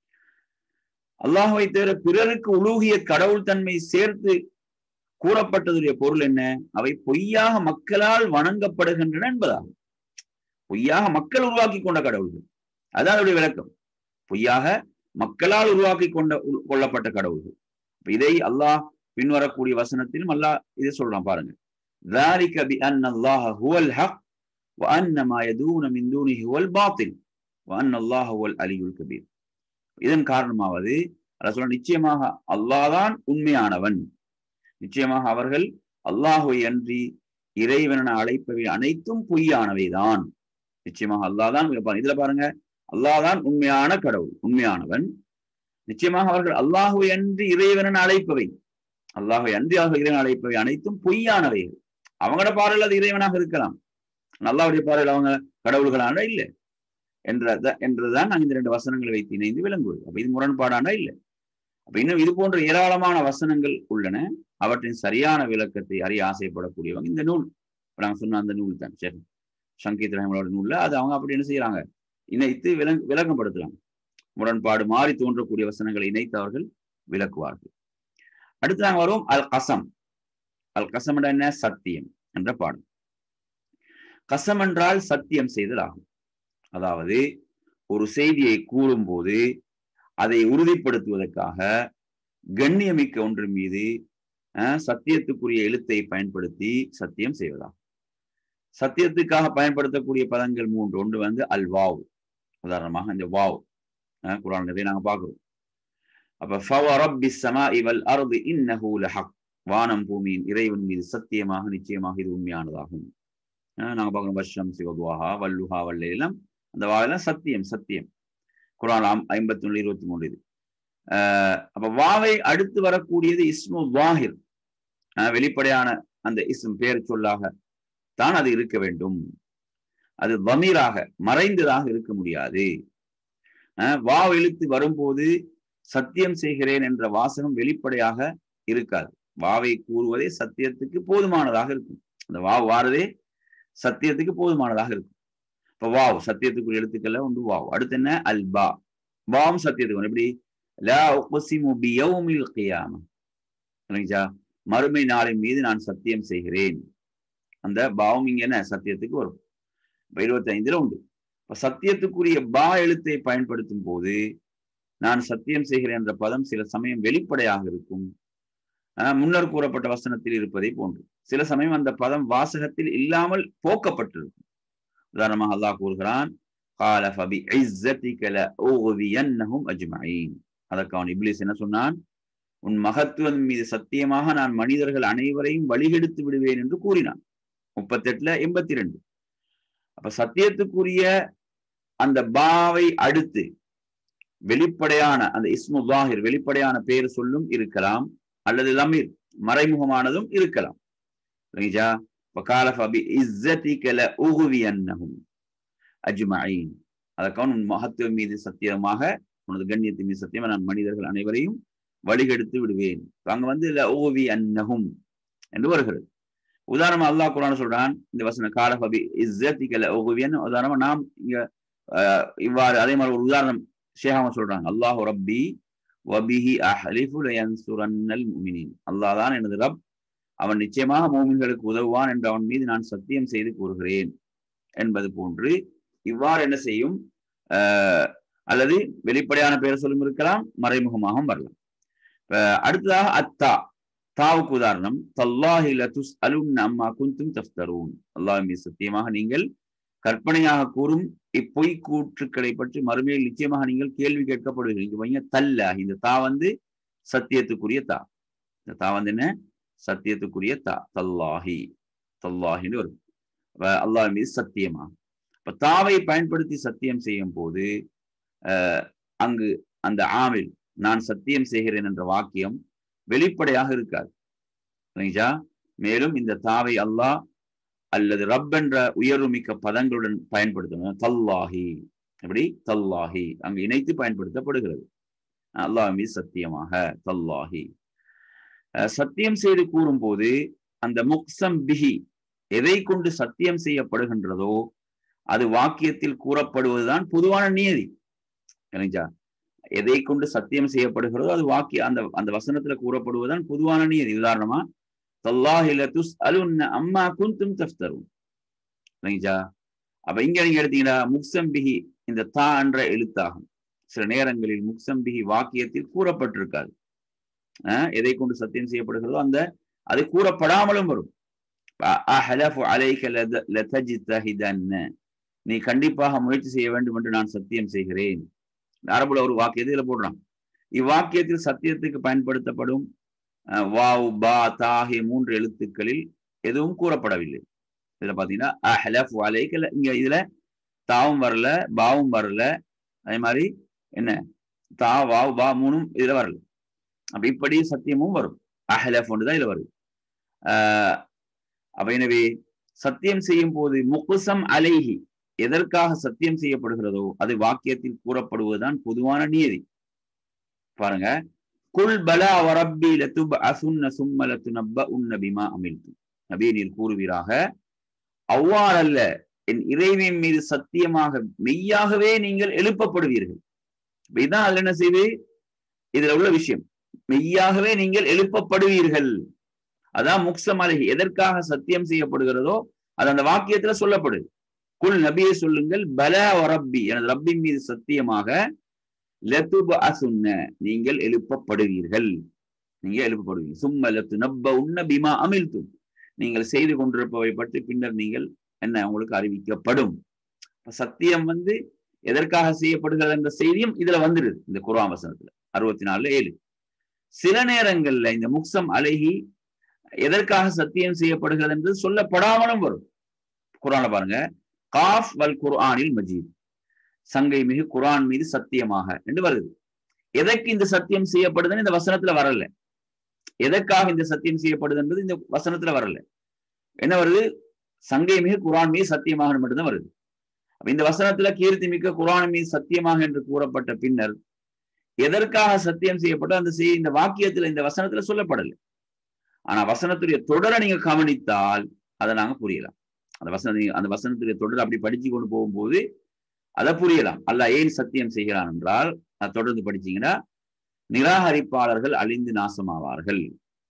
அல்லாஹுவை தவிர பிறருக்கு உலூகிய கடவுள் தன்மை சேர்த்து கூறப்பட்டதுடைய பொருள் என்ன அவை பொய்யாக மக்களால் வணங்கப்படுகின்றன என்பதாகும் பொய்யாக மக்கள் உருவாக்கி கொண்ட கடவுள்கள் அதான் அதனுடைய விளக்கம் பொய்யாக மக்களால் உருவாக்கி கொண்ட கொள்ளப்பட்ட கடவுள்கள் இதை அல்லாஹ் பின்வரக்கூடிய வசனத்திலும் அல்லாஹ் இதை சொல்றான் பாருங்க ذلك بأن الله هو الحق وأن ما يدون من دونه هو الباطل وأن الله هو العلي الكبير இதன் காரணமாவது அதை சொல்ல நிச்சயமாக அல்லாதான் உண்மையானவன் நிச்சயமாக அவர்கள் அல்லாஹுவை அன்றி இறைவன அழைப்பவை அனைத்தும் பொய்யானவைதான் நிச்சயமாக அல்லாதான் இதுல பாருங்க அல்லாதான் உண்மையான கடவுள் உண்மையானவன் நிச்சயமாக அவர்கள் அல்லாஹுவை அன்றி இறைவனன் அழைப்பவை அல்லாஹுவை அன்றி இறைவன் அழைப்பவை அனைத்தும் பொய்யானவைகள் அவங்களோட பார்வையில் அது இறைவனாக இருக்கலாம் அல்லாவுடைய பார்வையில் அவங்க கடவுள்களான இல்லை என்ற என்றுதான் நாங்கள் இந்த ரெண்டு வசனங்களை வைத்து இணைந்து விளங்குவது அப்ப இது முரண்பாடானா இல்லை அப்ப இன்னும் இது போன்ற ஏராளமான வசனங்கள் உள்ளன அவற்றின் சரியான விளக்கத்தை அறிய ஆசைப்படக்கூடியவங்க இந்த நூல் இப்ப நாங்க சொன்ன அந்த நூல் தான் சரி சங்கீத் ரஹமலோட நூல்ல அது அவங்க அப்படி என்ன செய்யறாங்க இணைத்து விளங் விளக்கப்படுத்தலாம் முரண்பாடு மாறி தோன்றக்கூடிய வசனங்களை இணைத்து அவர்கள் விளக்குவார்கள் அடுத்து நாங்கள் வரும் அல் கசம் அல் கசம் என்ன சத்தியம் என்ற பாடம் கசம் என்றால் சத்தியம் செய்தல் ஆகும் அதாவது ஒரு செய்தியை கூறும்போது அதை உறுதிப்படுத்துவதற்காக கண்ணியமிக்க ஒன்று மீது சத்தியத்துக்குரிய எழுத்தை பயன்படுத்தி சத்தியம் செய்வதாகும் சத்தியத்துக்காக பயன்படுத்தக்கூடிய பதங்கள் மூன்று ஒன்று வந்து அல் வாவ் உதாரணமாக இந்த வாவ் குரான் நிறைய நாங்க பாக்குறோம் அப்ப ஃபவரப்பி சமா இவல் அர்து இன்னஹு லஹக் வானம் பூமியின் இறைவன் மீது சத்தியமாக நிச்சயமாக இது உண்மையானதாகும் நாங்க பார்க்கணும் வருஷம் சிவகுவாஹா வல்லுஹா வல்லையெல்லாம் அந்த வாவெல்லாம் சத்தியம் சத்தியம் குரான் ஐம்பத்தி ஒன்று இருபத்தி மூணு இது அப்ப வாவை அடுத்து வரக்கூடியது இஸ்மு வாஹிர் வெளிப்படையான அந்த இஸ்ம் பேர் சொல்லாக தான் அது இருக்க வேண்டும் அது வமீராக மறைந்ததாக இருக்க முடியாது வாவ் எழுத்து வரும்போது சத்தியம் செய்கிறேன் என்ற வாசகம் வெளிப்படையாக இருக்காது வாவை கூறுவதே சத்தியத்துக்கு போதுமானதாக இருக்கும் அந்த வாவ் வாரதே சத்தியத்துக்கு போதுமானதாக இருக்கும் இப்ப வாவ் சத்தியத்துக்குரிய எழுத்துக்கள்ல ஒன்று வாவ் அடுத்து என்ன அல் பா வாவும் சத்தியத்துக்கு எப்படி லா உக்ஸிமு பியௌமில் கியாம சரிங்களா மறுமை நாளின் மீது நான் சத்தியம் செய்கிறேன் அந்த பாவம் இங்க என்ன சத்தியத்துக்கு வரும் இப்ப இருபத்தி ஐந்துல உண்டு இப்ப சத்தியத்துக்குரிய பா எழுத்தை பயன்படுத்தும் போது நான் சத்தியம் செய்கிறேன் என்ற பதம் சில சமயம் வெளிப்படையாக இருக்கும் முன்னர் கூறப்பட்ட வசனத்தில் இருப்பதை போன்று சில சமயம் அந்த பதம் வாசகத்தில் இல்லாமல் போக்கப்பட்டிருக்கும் உதாரணமாக அல்லாஹ் கூறுகிறான் قال فبعزتك لأغوينهم أجمعين அதற்கு அவன் இப்லிஸ் என்ன சொன்னான் உன் மகத்துவம் மீது சத்தியமாக நான் மனிதர்கள் அனைவரையும் வழிகெடுத்து விடுவேன் என்று கூறினான் முப்பத்தி எட்டுல எண்பத்தி ரெண்டு அப்ப சத்தியத்துக்குரிய அந்த பாவை அடுத்து வெளிப்படையான அந்த இஸ்மு வாஹிர் வெளிப்படையான பேர் சொல்லும் இருக்கலாம் அல்லது லமீர் மறைமுகமானதும் இருக்கலாம் சரிங்களா وقال فبعزتك لأغوينهم أجمعين அதற்கான உன் மகத்துவம் மீது சத்தியமாக உனது கண்ணியத்தின் மீது சத்தியமா நான் மனிதர்கள் அனைவரையும் வழிகெடுத்து விடுவேன் அங்க வந்து ஓவி அன்னஹும் என்று வருகிறது உதாரணமா அல்லாஹ் குரான் சொல்றான் இந்த வசன காலபபி இஸ்ஸத்திக்கல ஓகுவியன் உதாரணமா நாம் இங்க இவ்வாறு அதே மாதிரி ஒரு உதாரணம் ஷேகாம சொல்றாங்க அல்லாஹ் ரப்பி வபிஹி அஹ்லிஃபு லயன்சுரன்னல் முமினின் அல்லாஹ் தான் எனது ரப் அவன் நிச்சயமாக மோமின்களுக்கு உதவுவான் என்று அவன் மீது நான் சத்தியம் செய்து கூறுகிறேன் என்பது போன்று இவ்வாறு என்ன செய்யும் அல்லது வெளிப்படையான பெயர் சொல்லும் இருக்கலாம் மறைமுகமாகவும் வரலாம் அடுத்ததாக அத்தா தாவுக்கு உதாரணம் தல்லாஹி லதுஸ் அலுன் அம்மா குந்தும் தஃப்தரூன் அல்லாஹ் மீது சத்தியமாக நீங்கள் கற்பனையாக கூறும் இப்பொய் கூற்றுக்களை பற்றி மறுமையில் நிச்சயமாக நீங்கள் கேள்வி கேட்கப்படுவீர்கள் இங்க வைங்க தல்ல இந்த தா வந்து சத்தியத்துக்குரிய தா இந்த தா வந்து என்ன சத்தியத்துக்குரிய தா தல்லாஹி தல்லாஹின்னு வரும் அல்லாஹ் மீது சத்தியமா இப்ப தாவை பயன்படுத்தி சத்தியம் செய்யும் போது அஹ் அங்கு அந்த ஆமில் நான் சத்தியம் செய்கிறேன் என்ற வாக்கியம் வெளிப்படையாக இருக்காது சரிங்களா மேலும் இந்த தாவை அல்லாஹ் அல்லது ரப் என்ற உயர்வுமிக்க பதங்களுடன் பயன்படுத்தணும் தல்லாஹி எப்படி தல்லாஹி அங்கு இணைத்து பயன்படுத்தப்படுகிறது அல்லாஹ் மீது சத்தியமாக தல்லாஹி சத்தியம் செய்து கூறும் போது அந்த முக்சம் பிஹி எதை கொண்டு சத்தியம் செய்யப்படுகின்றதோ அது வாக்கியத்தில் கூறப்படுவதுதான் பொதுவான நியதி சரிங்களா எதை கொண்டு சத்தியம் செய்யப்படுகிறதோ அது வாக்கிய அந்த அந்த வசனத்துல கூறப்படுவதுதான் பொதுவான நியதி உதாரணமா தல்லாஹில துஸ் அலுன்ன அம்மா குந்தும் தஃப்தரும் சரிங்களா அப்ப இங்க நீங்க எடுத்தீங்கன்னா முக்சம்பிகி இந்த தா என்ற எழுத்தாகும் சில நேரங்களில் முக்சம்பிகி வாக்கியத்தில் கூறப்பட்டிருக்காது எதை கொண்டு சத்தியம் செய்யப்படுகிறதோ அந்த அது கூறப்படாமலும் வரும் நீ கண்டிப்பாக முயற்சி செய்ய வேண்டும் என்று நான் சத்தியம் செய்கிறேன் அரபுல ஒரு வாக்கியத்தை இதுல போடுறான் இவ்வாக்கியத்தில் சத்தியத்துக்கு பயன்படுத்தப்படும் வாவ் பா தாகிய மூன்று எழுத்துக்களில் எதுவும் கூறப்படவில்லை இதுல பாத்தீங்கன்னா அஹலஃப் அலைக்கல இங்க இதுல தாவும் வரல பாவும் வரல அதே மாதிரி என்ன தா வாவ் பா மூணும் இதுல வரல அப்ப இப்படி சத்தியமும் வரும் அஹலஃப் ஒன்று தான் இதுல வருது ஆஹ் அப்ப எனவே சத்தியம் செய்யும் போது முகுசம் அலைஹி எதற்காக சத்தியம் செய்யப்படுகிறதோ அது வாக்கியத்தில் கூறப்படுவதுதான் பொதுவான நியதி பாருங்க குல் பலா வரப்பி லத்துப் அசுன்ன சும்மலத்து நப்ப உன்ன பிமா அமிழ்த்து நபி நீர் கூறுவீராக அவ்வாறல்ல என் இறைவின் மீது சத்தியமாக மெய்யாகவே நீங்கள் எழுப்பப்படுவீர்கள் இதுதான் அதுல என்ன செய்து இதுல உள்ள விஷயம் மெய்யாகவே நீங்கள் எழுப்பப்படுவீர்கள் அதான் முக்சமலகி எதற்காக சத்தியம் செய்யப்படுகிறதோ அது அந்த வாக்கியத்துல சொல்லப்படுது குல் நபியை சொல்லுங்கள் பல ரப்பி எனது ரப்பின் மீது சத்தியமாக லத்துப அசுன்ன நீங்கள் எழுப்பப்படுவீர்கள் நீங்க எழுப்பப்படுவீங்க சும்ம லத்து நப்ப உன்ன பிமா அமிழ்த்தும் நீங்கள் செய்து கொண்டிருப்பவை பற்றி பின்னர் நீங்கள் என்ன உங்களுக்கு அறிவிக்கப்படும் சத்தியம் வந்து எதற்காக செய்யப்படுகிறது என்ற செய்தியும் இதுல வந்துடுது இந்த குரான் வசனத்துல அறுபத்தி நாலுல ஏழு சில நேரங்கள்ல இந்த முக்சம் அழகி எதற்காக சத்தியம் செய்யப்படுகிறது என்று சொல்லப்படாமலும் வரும் குரான பாருங்க காஃப் வல் குர்ஆனில் மஜீத் சங்கை மிகு குரான் மீது சத்தியமாக என்று வருது எதற்கு இந்த சத்தியம் செய்யப்படுதுன்னு இந்த வசனத்துல வரல எதற்காக இந்த சத்தியம் செய்யப்படுது என்பது இந்த வசனத்துல வரல என்ன வருது சங்கை மிகு குரான் மீது சத்தியமாக மட்டும்தான் வருது இந்த வசனத்துல கீர்த்தி மிக்க குரான் மீது சத்தியமாக என்று கூறப்பட்ட பின்னர் எதற்காக சத்தியம் செய்யப்பட்ட அந்த செய்தி இந்த வாக்கியத்துல இந்த வசனத்துல சொல்லப்படலை ஆனா வசனத்துடைய தொடரை நீங்க கவனித்தால் அதை நாங்க புரியலாம் அந்த வசன அந்த வசனத்துடைய தொடர் அப்படி படிச்சு கொண்டு போகும்போது அதை புரியலாம் அல்ல ஏன் சத்தியம் செய்கிறான் என்றால் அதை தொடர்ந்து படிச்சீங்கன்னா நிராகரிப்பாளர்கள் அழிந்து நாசமாவார்கள்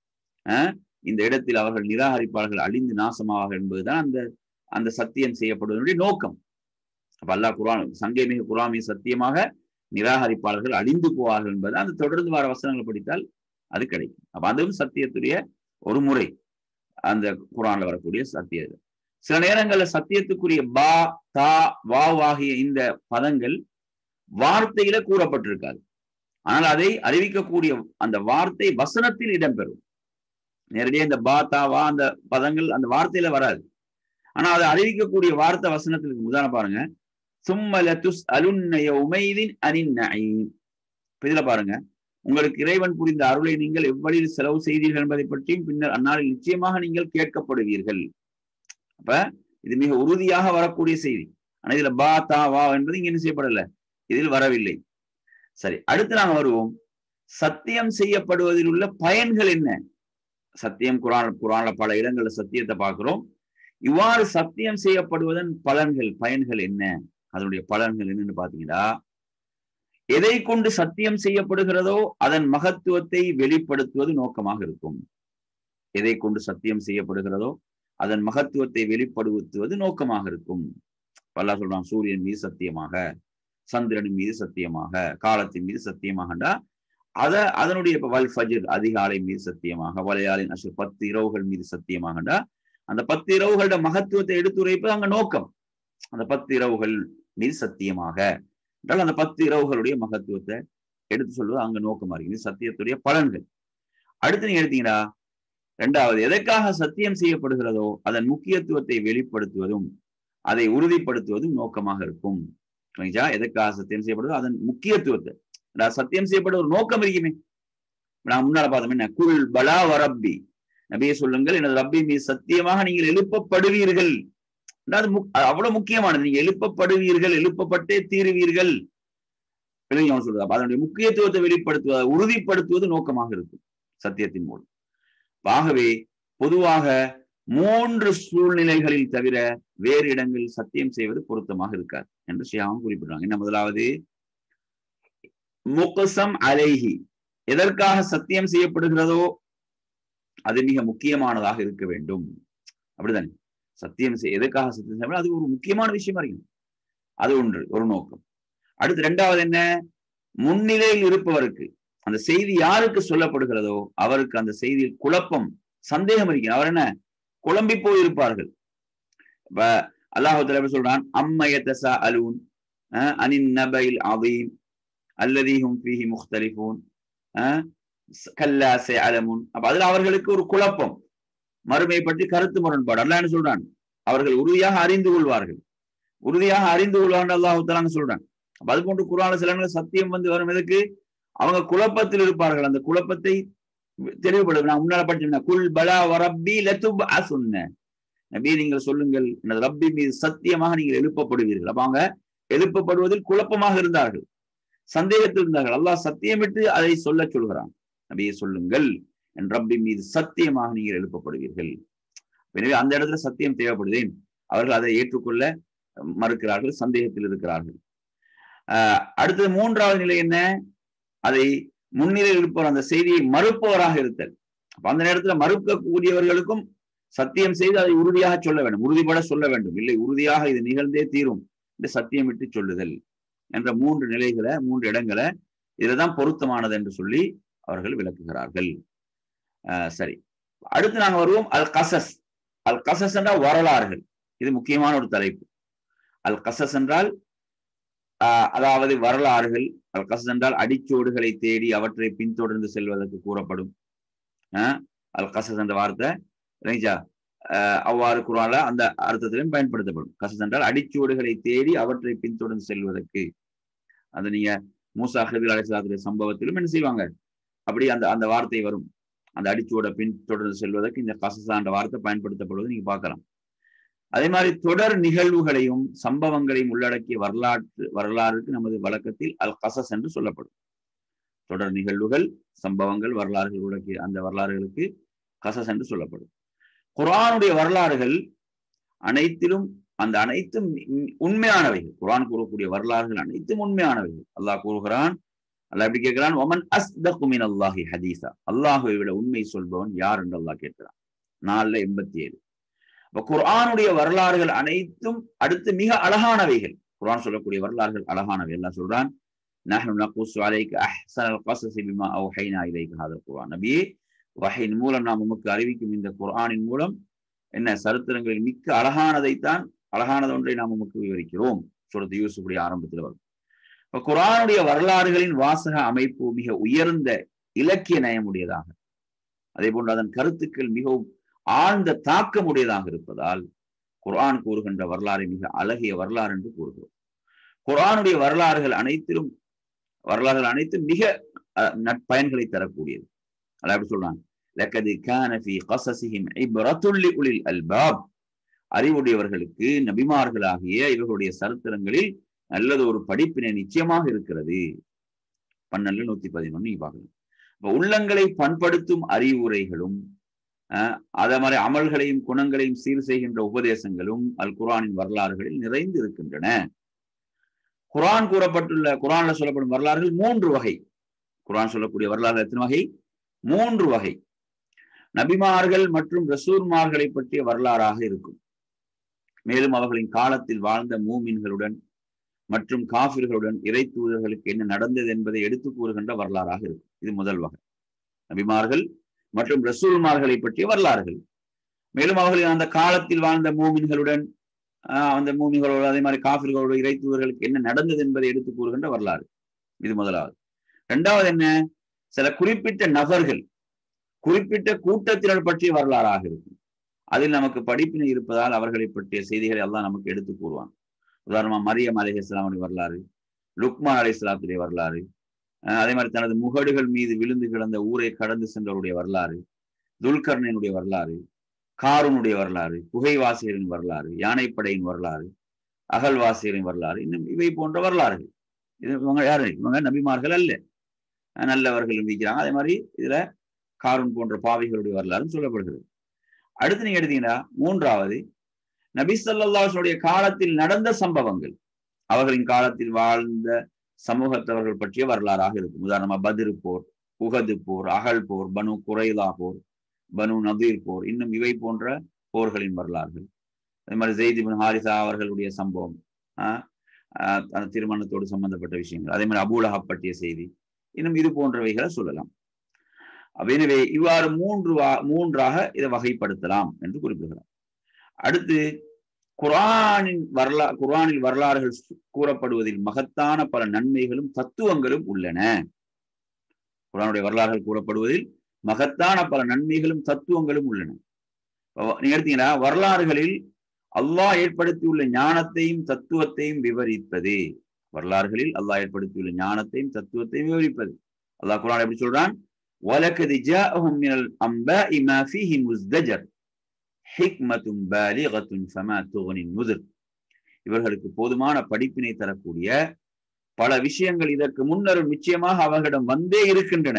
இந்த இடத்தில் அவர்கள் நிராகரிப்பாளர்கள் அழிந்து நாசமாவார்கள் என்பதுதான் அந்த அந்த சத்தியம் செய்யப்படுவதனுடைய நோக்கம் அப்ப அல்லாஹ் குரான் சங்கை மிக குராமி சத்தியமாக நிராகரிப்பாளர்கள் அழிந்து போவார்கள் என்பது அந்த தொடர்ந்து வர வசனங்களை படித்தால் அது கிடைக்கும் அப்ப அதுவும் சத்தியத்துடைய ஒரு முறை அந்த குரான்ல வரக்கூடிய சத்திய சில நேரங்கள்ல சத்தியத்துக்குரிய பா தா வா ஆகிய இந்த பதங்கள் வார்த்தையில கூறப்பட்டிருக்காது ஆனால் அதை அறிவிக்கக்கூடிய அந்த வார்த்தை வசனத்தில் இடம்பெறும் நேரடியாக இந்த பா தா வா அந்த பதங்கள் அந்த வார்த்தையில வராது ஆனா அதை அறிவிக்கக்கூடிய வார்த்தை வசனத்தில் உதாரணம் பாருங்க சும்மல துஸ் அலுன்னைய உமைதின் அனின் இதுல பாருங்க உங்களுக்கு இறைவன் புரிந்த அருளை நீங்கள் எவ்வழியில் செலவு செய்தீர்கள் என்பதை பற்றியும் பின்னர் அந்நாளில் நிச்சயமாக நீங்கள் கேட்கப்படுவீர்கள் அப்ப இது மிக உறுதியாக வரக்கூடிய செய்தி ஆனா இதுல பா தா வா என்பது இங்க என்ன செய்யப்படல இதில் வரவில்லை சரி அடுத்து நாங்க வருவோம் சத்தியம் செய்யப்படுவதில் உள்ள பயன்கள் என்ன சத்தியம் குரான் குரான்ல பல இடங்கள்ல சத்தியத்தை பார்க்கிறோம் இவ்வாறு சத்தியம் செய்யப்படுவதன் பலன்கள் பயன்கள் என்ன அதனுடைய பலன்கள் என்னன்னு பாத்தீங்கன்னா எதை கொண்டு சத்தியம் செய்யப்படுகிறதோ அதன் மகத்துவத்தை வெளிப்படுத்துவது நோக்கமாக இருக்கும் எதை கொண்டு சத்தியம் செய்யப்படுகிறதோ அதன் மகத்துவத்தை வெளிப்படுத்துவது நோக்கமாக இருக்கும் பல்லா சொல்றான் சூரியன் மீது சத்தியமாக சந்திரனின் மீது சத்தியமாக காலத்தின் மீது சத்தியமாகண்டா அத அதனுடைய வல் ஃபஜிர் அதிகாலை மீது சத்தியமாக வலையாளின் அசு பத்து இரவுகள் மீது சத்தியமாகண்டா அந்த பத்து இரவுகளோட மகத்துவத்தை எடுத்துரைப்பது அங்க நோக்கம் அந்த பத்து இரவுகள் மீது சத்தியமாக என்றால் அந்த பத்து இரவுகளுடைய மகத்துவத்தை எடுத்து சொல்வது அங்க நோக்கமா இருக்கு இது சத்தியத்துடைய பலன்கள் அடுத்து நீங்க எடுத்தீங்கன்னா ரெண்டாவது எதற்காக சத்தியம் செய்யப்படுகிறதோ அதன் முக்கியத்துவத்தை வெளிப்படுத்துவதும் அதை உறுதிப்படுத்துவதும் நோக்கமாக இருக்கும் புரியுதா? எதற்காக சத்தியம் செய்யப்படுதோ அதன் முக்கியத்துவத்தை நான் சத்தியம் செய்யப்பட ஒரு நோக்கம் இருக்குமே நான் முன்னால பார்த்தோம் என்ன குல் பலா வரப்பி நபியை சொல்லுங்கள் எனது ரப்பி மீது சத்தியமாக நீங்கள் எழுப்பப்படுவீர்கள் அது முக்- அது அவ்வளவு முக்கியமானது நீங்க எழுப்பப்படுவீர்கள் எழுப்பப்பட்டே தீருவீர்கள் விளங்கி அவன் சொல்றது அப்ப அதனுடைய முக்கியத்துவத்தை வெளிப்படுத்துவதை உறுதிப்படுத்துவது நோக்கமாக இருக்கும் சத்தியத்தின் மூலம் ஆகவே பொதுவாக மூன்று சூழ்நிலைகளில் தவிர வேறு இடங்களில் சத்தியம் செய்வது பொருத்தமாக இருக்காது என்று ஷியாவும் குறிப்பிடுறாங்க என்ன முதலாவது முகசம் அலைஹி எதற்காக சத்தியம் செய்யப்படுகிறதோ அது மிக முக்கியமானதாக இருக்க வேண்டும் அப்படிதானே சத்தியம் செய் எதற்காக சத்தியம் செய்ய அது ஒரு முக்கியமான விஷயமா இருக்கும் அது ஒன்று ஒரு நோக்கம் அடுத்து ரெண்டாவது என்ன முன்னிலையில் இருப்பவருக்கு அந்த செய்தி யாருக்கு சொல்லப்படுகிறதோ அவருக்கு அந்த செய்தியில் குழப்பம் சந்தேகம் இருக்கு அவர் என்ன குழம்பி போயிருப்பார்கள் இப்ப அல்லாஹு தஆலா எப்படி சொல்றான் அம்மயத்தசா அலூன் அனின் நபைல் அதீம் அல்லதீஹும் ஃபீஹி முக்தலிஃபூன் கல்லா அலமுன் அப்ப அதுல அவர்களுக்கு ஒரு குழப்பம் மறுமை பற்றி கருத்து முரண்பாடு அல்லாஹ் என்ன சொல்றான் அவர்கள் உறுதியாக அறிந்து கொள்வார்கள் உறுதியாக அறிந்து கொள்வார்கள் அல்லாஹு தஆலா சொல்றான் அப்ப அது போன்று குரான சில நேரங்கள் சத்தியம் வந்து வரும் எதுக்கு அவங்க குழப்பத்தில் இருப்பார்கள் அந்த குழப்பத்தை தெளிவுபடுது நான் முன்னால படிச்சேன் குல் பலா வரப்பி லத்துப் அசுன்ன நபி நீங்கள் சொல்லுங்கள் எனது ரப்பி மீது சத்தியமாக நீங்கள் எழுப்பப்படுவீர்கள் அப்ப அவங்க எழுப்பப்படுவதில் குழப்பமாக இருந்தார்கள் சந்தேகத்தில் இருந்தார்கள் அல்லாஹ் சத்தியமிட்டு அதை சொல்ல சொல்கிறான் நபியை சொல்லுங்கள் என் ரப்பி மீது சத்தியமாக நீங்கள் எழுப்பப்படுவீர்கள் எனவே அந்த இடத்துல சத்தியம் தேவைப்படுதேன் அவர்கள் அதை ஏற்றுக்கொள்ள மறுக்கிறார்கள் சந்தேகத்தில் இருக்கிறார்கள் ஆஹ் அடுத்தது மூன்றாவது நிலை என்ன அதை முன்னிலையில் இருப்பவர் அந்த செய்தியை மறுப்பவராக இருத்தல் அப்ப அந்த நேரத்துல மறுக்கக்கூடியவர்களுக்கும் சத்தியம் செய்து அதை உறுதியாக சொல்ல வேண்டும் உறுதிபட சொல்ல வேண்டும் இல்லை உறுதியாக இது நிகழ்ந்தே தீரும் என்று சத்தியமிட்டு சொல்லுதல் என்ற மூன்று நிலைகளை மூன்று இடங்களை இதுலதான் பொருத்தமானது என்று சொல்லி அவர்கள் விளக்குகிறார்கள் ஆஹ் சரி அடுத்து நாங்க வருவோம் அல் கசஸ் அல் கசஸ் என்றால் வரலாறுகள் இது முக்கியமான ஒரு தலைப்பு அல் கசஸ் என்றால் ஆஹ் அதாவது வரலாறுகள் அல் கசஸ் என்றால் அடிச்சோடுகளை தேடி அவற்றை பின்தொடர்ந்து செல்வதற்கு கூறப்படும் ஆஹ் அல் கசஸ் என்ற வார்த்தை ரைஜா அவ்வாறு குரான்ல அந்த அர்த்தத்திலும் பயன்படுத்தப்படும் கசஸ் என்றால் அடிச்சோடுகளை தேடி அவற்றை பின்தொடர்ந்து செல்வதற்கு அது நீங்க மூசா ஹிதிர் அலிஸ்லாத்துடைய சம்பவத்திலும் என்ன செய்வாங்க அப்படி அந்த அந்த வார்த்தை வரும் அந்த அடிச்சோட பின்தொடர்ந்து செல்வதற்கு இந்த கசசான்ற வார்த்தை பயன்படுத்தப்படுவதை நீங்க பார்க்கலாம் அதே மாதிரி தொடர் நிகழ்வுகளையும் சம்பவங்களையும் உள்ளடக்கிய வரலாற்று வரலாறுக்கு நமது வழக்கத்தில் அல் கசஸ் என்று சொல்லப்படும் தொடர் நிகழ்வுகள் சம்பவங்கள் வரலாறுகள் உள்ளடக்கிய அந்த வரலாறுகளுக்கு கசஸ் என்று சொல்லப்படும் குரானுடைய வரலாறுகள் அனைத்திலும் அந்த அனைத்தும் உண்மையானவைகள் குரான் கூறக்கூடிய வரலாறுகள் அனைத்தும் உண்மையானவைகள் அல்லாஹ் கூறுகிறான் அல்லாஹ் எப்படி கேட்கிறான் ஒமன் அஸ்தகுமின் அல்லாஹி ஹதீசா அல்லாஹுவை விட உண்மை சொல்பவன் யார் என்று அல்லாஹ் கேட்கிறான் நாலுல எண்பத்தி ஏழு இப்ப குர்ஆனுடைய வரலாறுகள் அனைத்தும் அடுத்து மிக அழகானவைகள் குர்ஆன் சொல்லக்கூடிய வரலாறுகள் அழகானவை எல்லாம் சொல்றான் நஹ்னு நகுஸ்ஸு அலைக அஹ்ஸனல் கஸஸி பிமா அவ்ஹைனா இலைக ஹாதல் குர்ஆன் நபியே வஹையின் மூலம் நாம் உமக்கு அறிவிக்கும் இந்த குர்ஆனின் மூலம் என்ன சரித்திரங்களில் மிக்க அழகானதைத்தான் அழகானது ஒன்றை நாம் உமக்கு விவரிக்கிறோம் சொல்றது யூசுஃபுடைய ஆரம்பத்தில் வரும் இப்ப குரானுடைய வரலாறுகளின் வாசக அமைப்பு மிக உயர்ந்த இலக்கிய நயமுடையதாக அதே போன்று அதன் கருத்துக்கள் மிகவும் ஆழ்ந்த தாக்கமுடையதாக இருப்பதால் குர்ஆன் கூறுகின்ற வரலாறு மிக அழகிய வரலாறு என்று கூறுகிறோம் குர்ஆனுடைய வரலாறுகள் அனைத்திலும் வரலாறுகள் அனைத்தும் மிக நற்பயன்களை தரக்கூடியது அல்ல எப்படி சொல்றாங்க லக்கது கான ஃபீ கஸஸிஹிம் இப்ரத்துல் லிஉலில் அல்பாப் அறிவுடையவர்களுக்கு நபிமார்களாகிய இவர்களுடைய சரித்திரங்களில் நல்லது ஒரு படிப்பினை நிச்சயமாக இருக்கிறது பன்னெண்டு நூத்தி பதினொன்னு நீ பார்க்கலாம் இப்ப உள்ளங்களை பண்படுத்தும் அறிவுரைகளும் அதே மாதிரி அமல்களையும் குணங்களையும் சீர் செய்கின்ற உபதேசங்களும் அல் குரானின் வரலாறுகளில் நிறைந்து இருக்கின்றன குரான் கூறப்பட்டுள்ள குரான்ல சொல்லப்படும் வரலாறுகள் மூன்று வகை குரான் சொல்லக்கூடிய வரலாறு எத்தனை வகை மூன்று வகை நபிமார்கள் மற்றும் ரசூர்மார்களை பற்றிய வரலாறாக இருக்கும் மேலும் அவர்களின் காலத்தில் வாழ்ந்த மூமின்களுடன் மற்றும் காபிர்களுடன் இறை தூதர்களுக்கு என்ன நடந்தது என்பதை எடுத்து கூறுகின்ற வரலாறாக இருக்கும் இது முதல் வகை நபிமார்கள் மற்றும் ரசூல்மார்களை பற்றிய வரலாறுகள் மேலும் அவர்களின் அந்த காலத்தில் வாழ்ந்த மூமின்களுடன் அந்த மூமிகளோடு அதே மாதிரி காபிர்களோடு இறை தூதர்களுக்கு என்ன நடந்தது என்பதை எடுத்து கூறுகின்ற வரலாறு இது முதலாவது இரண்டாவது என்ன சில குறிப்பிட்ட நபர்கள் குறிப்பிட்ட கூட்டத்தினர் பற்றிய வரலாறாக இருக்கும் அதில் நமக்கு படிப்பினை இருப்பதால் அவர்களை பற்றிய செய்திகளை எல்லாம் நமக்கு எடுத்து கூறுவான் உதாரணமா மரியம் அலி இஸ்லாமுடைய வரலாறு லுக்மான் அலி இஸ்லாத்துடைய வரலாறு அதே மாதிரி தனது முகடுகள் மீது விழுந்து கிடந்த ஊரை கடந்து சென்றவருடைய வரலாறு துல்கர்ணனுடைய வரலாறு காரூனுடைய வரலாறு குகைவாசிகளின் வரலாறு யானைப்படையின் வரலாறு அகல்வாசிகளின் வரலாறு இன்னும் இவை போன்ற வரலாறுகள் இது இவங்க யாரு இவங்க நபிமார்கள் அல்ல நல்லவர்கள் இருக்கிறாங்க அதே மாதிரி இதுல காரூன் போன்ற பாவிகளுடைய வரலாறு சொல்லப்படுகிறது அடுத்து நீங்க எடுத்தீங்கன்னா மூன்றாவது நபி சொல்லாசுடைய காலத்தில் நடந்த சம்பவங்கள் அவர்களின் காலத்தில் வாழ்ந்த சமூகத்தவர்கள் பற்றிய வரலாறாக இருக்கும் உதாரணமா பதிரு போர் உகது போர் அகல் போர் பனு குரைலா போர் பனு நதீர் போர் இன்னும் இவை போன்ற போர்களின் வரலாறுகள் அதே மாதிரி ஜெய்திபின் ஹாரிசா அவர்களுடைய சம்பவம் ஆஹ் திருமணத்தோடு சம்பந்தப்பட்ட விஷயங்கள் அதே மாதிரி அபூலஹப் பற்றிய செய்தி இன்னும் இது போன்றவைகளை சொல்லலாம் எனவே இவ்வாறு மூன்று மூன்றாக இதை வகைப்படுத்தலாம் என்று குறிப்பிடுகிறார் அடுத்து குரானின் வரலா குரானில் வரலாறுகள் கூறப்படுவதில் மகத்தான பல நன்மைகளும் தத்துவங்களும் உள்ளன குரானுடைய வரலாறுகள் கூறப்படுவதில் மகத்தான பல நன்மைகளும் தத்துவங்களும் உள்ளன நீங்க எடுத்தீங்கன்னா வரலாறுகளில் அல்லாஹ் ஏற்படுத்தியுள்ள ஞானத்தையும் தத்துவத்தையும் விவரிப்பது வரலாறுகளில் அல்லாஹ் ஏற்படுத்தியுள்ள ஞானத்தையும் தத்துவத்தையும் விவரிப்பது அல்லாஹ் குரான் எப்படி சொல்றான் وَلَكَدْ جَاءَهُم مِّنَ الْأَنبَاءِ مَا فِيهِ مُزْدَجَرٌ حِكْمَةٌ بَالِغَةٌ فَمَا تُغْنِي النُّذُرُ இவர்களுக்கு போதுமான படிப்பினை தரக்கூடிய பல விஷயங்கள் இதற்கு முன்னரும் நிச்சயமாக அவர்களிடம் வந்தே இருக்கின்றன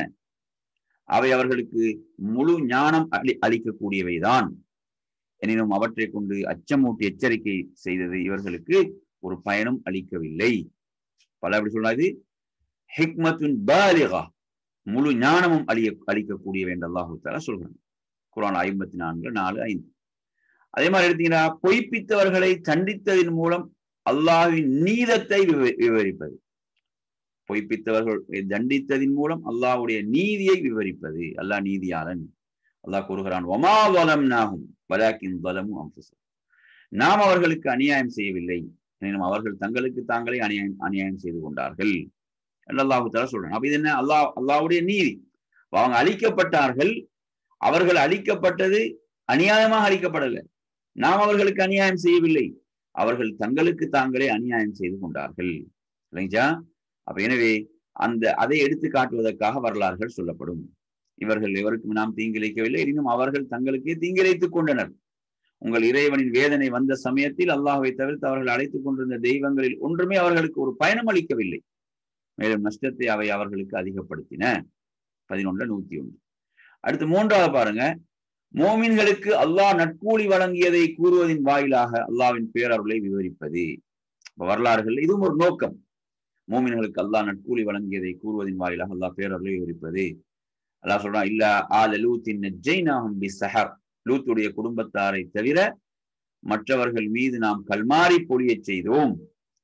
அவை அவர்களுக்கு முழு ஞானம் அளி அளிக்கக்கூடியவைதான் எனினும் அவற்றை கொண்டு அச்சமூட்டி எச்சரிக்கை செய்தது இவர்களுக்கு ஒரு பயனும் அளிக்கவில்லை பல எப்படி சொல்லாது ஹிக்மத்துன் பாலிகா முழு ஞானமும் அழிய அளிக்கக்கூடியவை என்று அல்லாஹு தாலா சொல்கிறாங்க குரான் ஐம்பத்தி நான்கு நாலு ஐந்து அதே மாதிரி எடுத்தீங்கன்னா பொய்ப்பித்தவர்களை தண்டித்ததின் மூலம் அல்லாஹின் நீதத்தை விவரிப்பது பொய்ப்பித்தவர்கள் தண்டித்ததின் மூலம் அல்லாஹுடைய நீதியை விவரிப்பது அல்லாஹ் நீதியாளன் அல்லாஹ் கூறுகிறான் ஒமா வலம் நாகும் வலாக்கின் பலமும் அம்சம் நாம் அவர்களுக்கு அநியாயம் செய்யவில்லை எனினும் அவர்கள் தங்களுக்கு தாங்களே அநியாயம் அநியாயம் செய்து கொண்டார்கள் அல்லாஹு தலா சொல்றாங்க அப்ப இது என்ன அல்லாஹ் அல்லாவுடைய நீதி அவங்க அழிக்கப்பட்டார்கள் அவர்கள் அழிக்கப்பட்டது அநியாயமாக அழிக்கப்படல நாம் அவர்களுக்கு அநியாயம் செய்யவில்லை அவர்கள் தங்களுக்கு தாங்களே அநியாயம் செய்து கொண்டார்கள் இல்லைங்களா அப்ப எனவே அந்த அதை எடுத்து காட்டுவதற்காக வரலாறுகள் சொல்லப்படும் இவர்கள் எவருக்கும் நாம் தீங்கிழைக்கவில்லை எனினும் அவர்கள் தங்களுக்கே தீங்கிழைத்துக் கொண்டனர் உங்கள் இறைவனின் வேதனை வந்த சமயத்தில் அல்லாஹுவை தவிர்த்து அவர்கள் அழைத்துக் கொண்டிருந்த தெய்வங்களில் ஒன்றுமே அவர்களுக்கு ஒரு பயணம் அளிக்கவில்லை மேலும் நஷ்டத்தை அவை அவர்களுக்கு அதிகப்படுத்தின பதினொன்று நூத்தி ஒன்று அடுத்து மூன்றாவது பாருங்க மோமின்களுக்கு அல்லாஹ் நட்கூலி வழங்கியதை கூறுவதின் வாயிலாக அல்லாவின் பேரருளை விவரிப்பது வரலாறுகள் இதுவும் ஒரு நோக்கம் மோமின்களுக்கு அல்லாஹ் நட்கூலி வழங்கியதை கூறுவதின் வாயிலாக அல்லாஹ் பேரருளை விவரிப்பது அல்லாஹ் சொல்றான் இல்ல ஆல லூத்தின் ஜெய்னாகும் பி சஹர் லூத்துடைய குடும்பத்தாரை தவிர மற்றவர்கள் மீது நாம் கல்மாரி பொழியச் செய்தோம்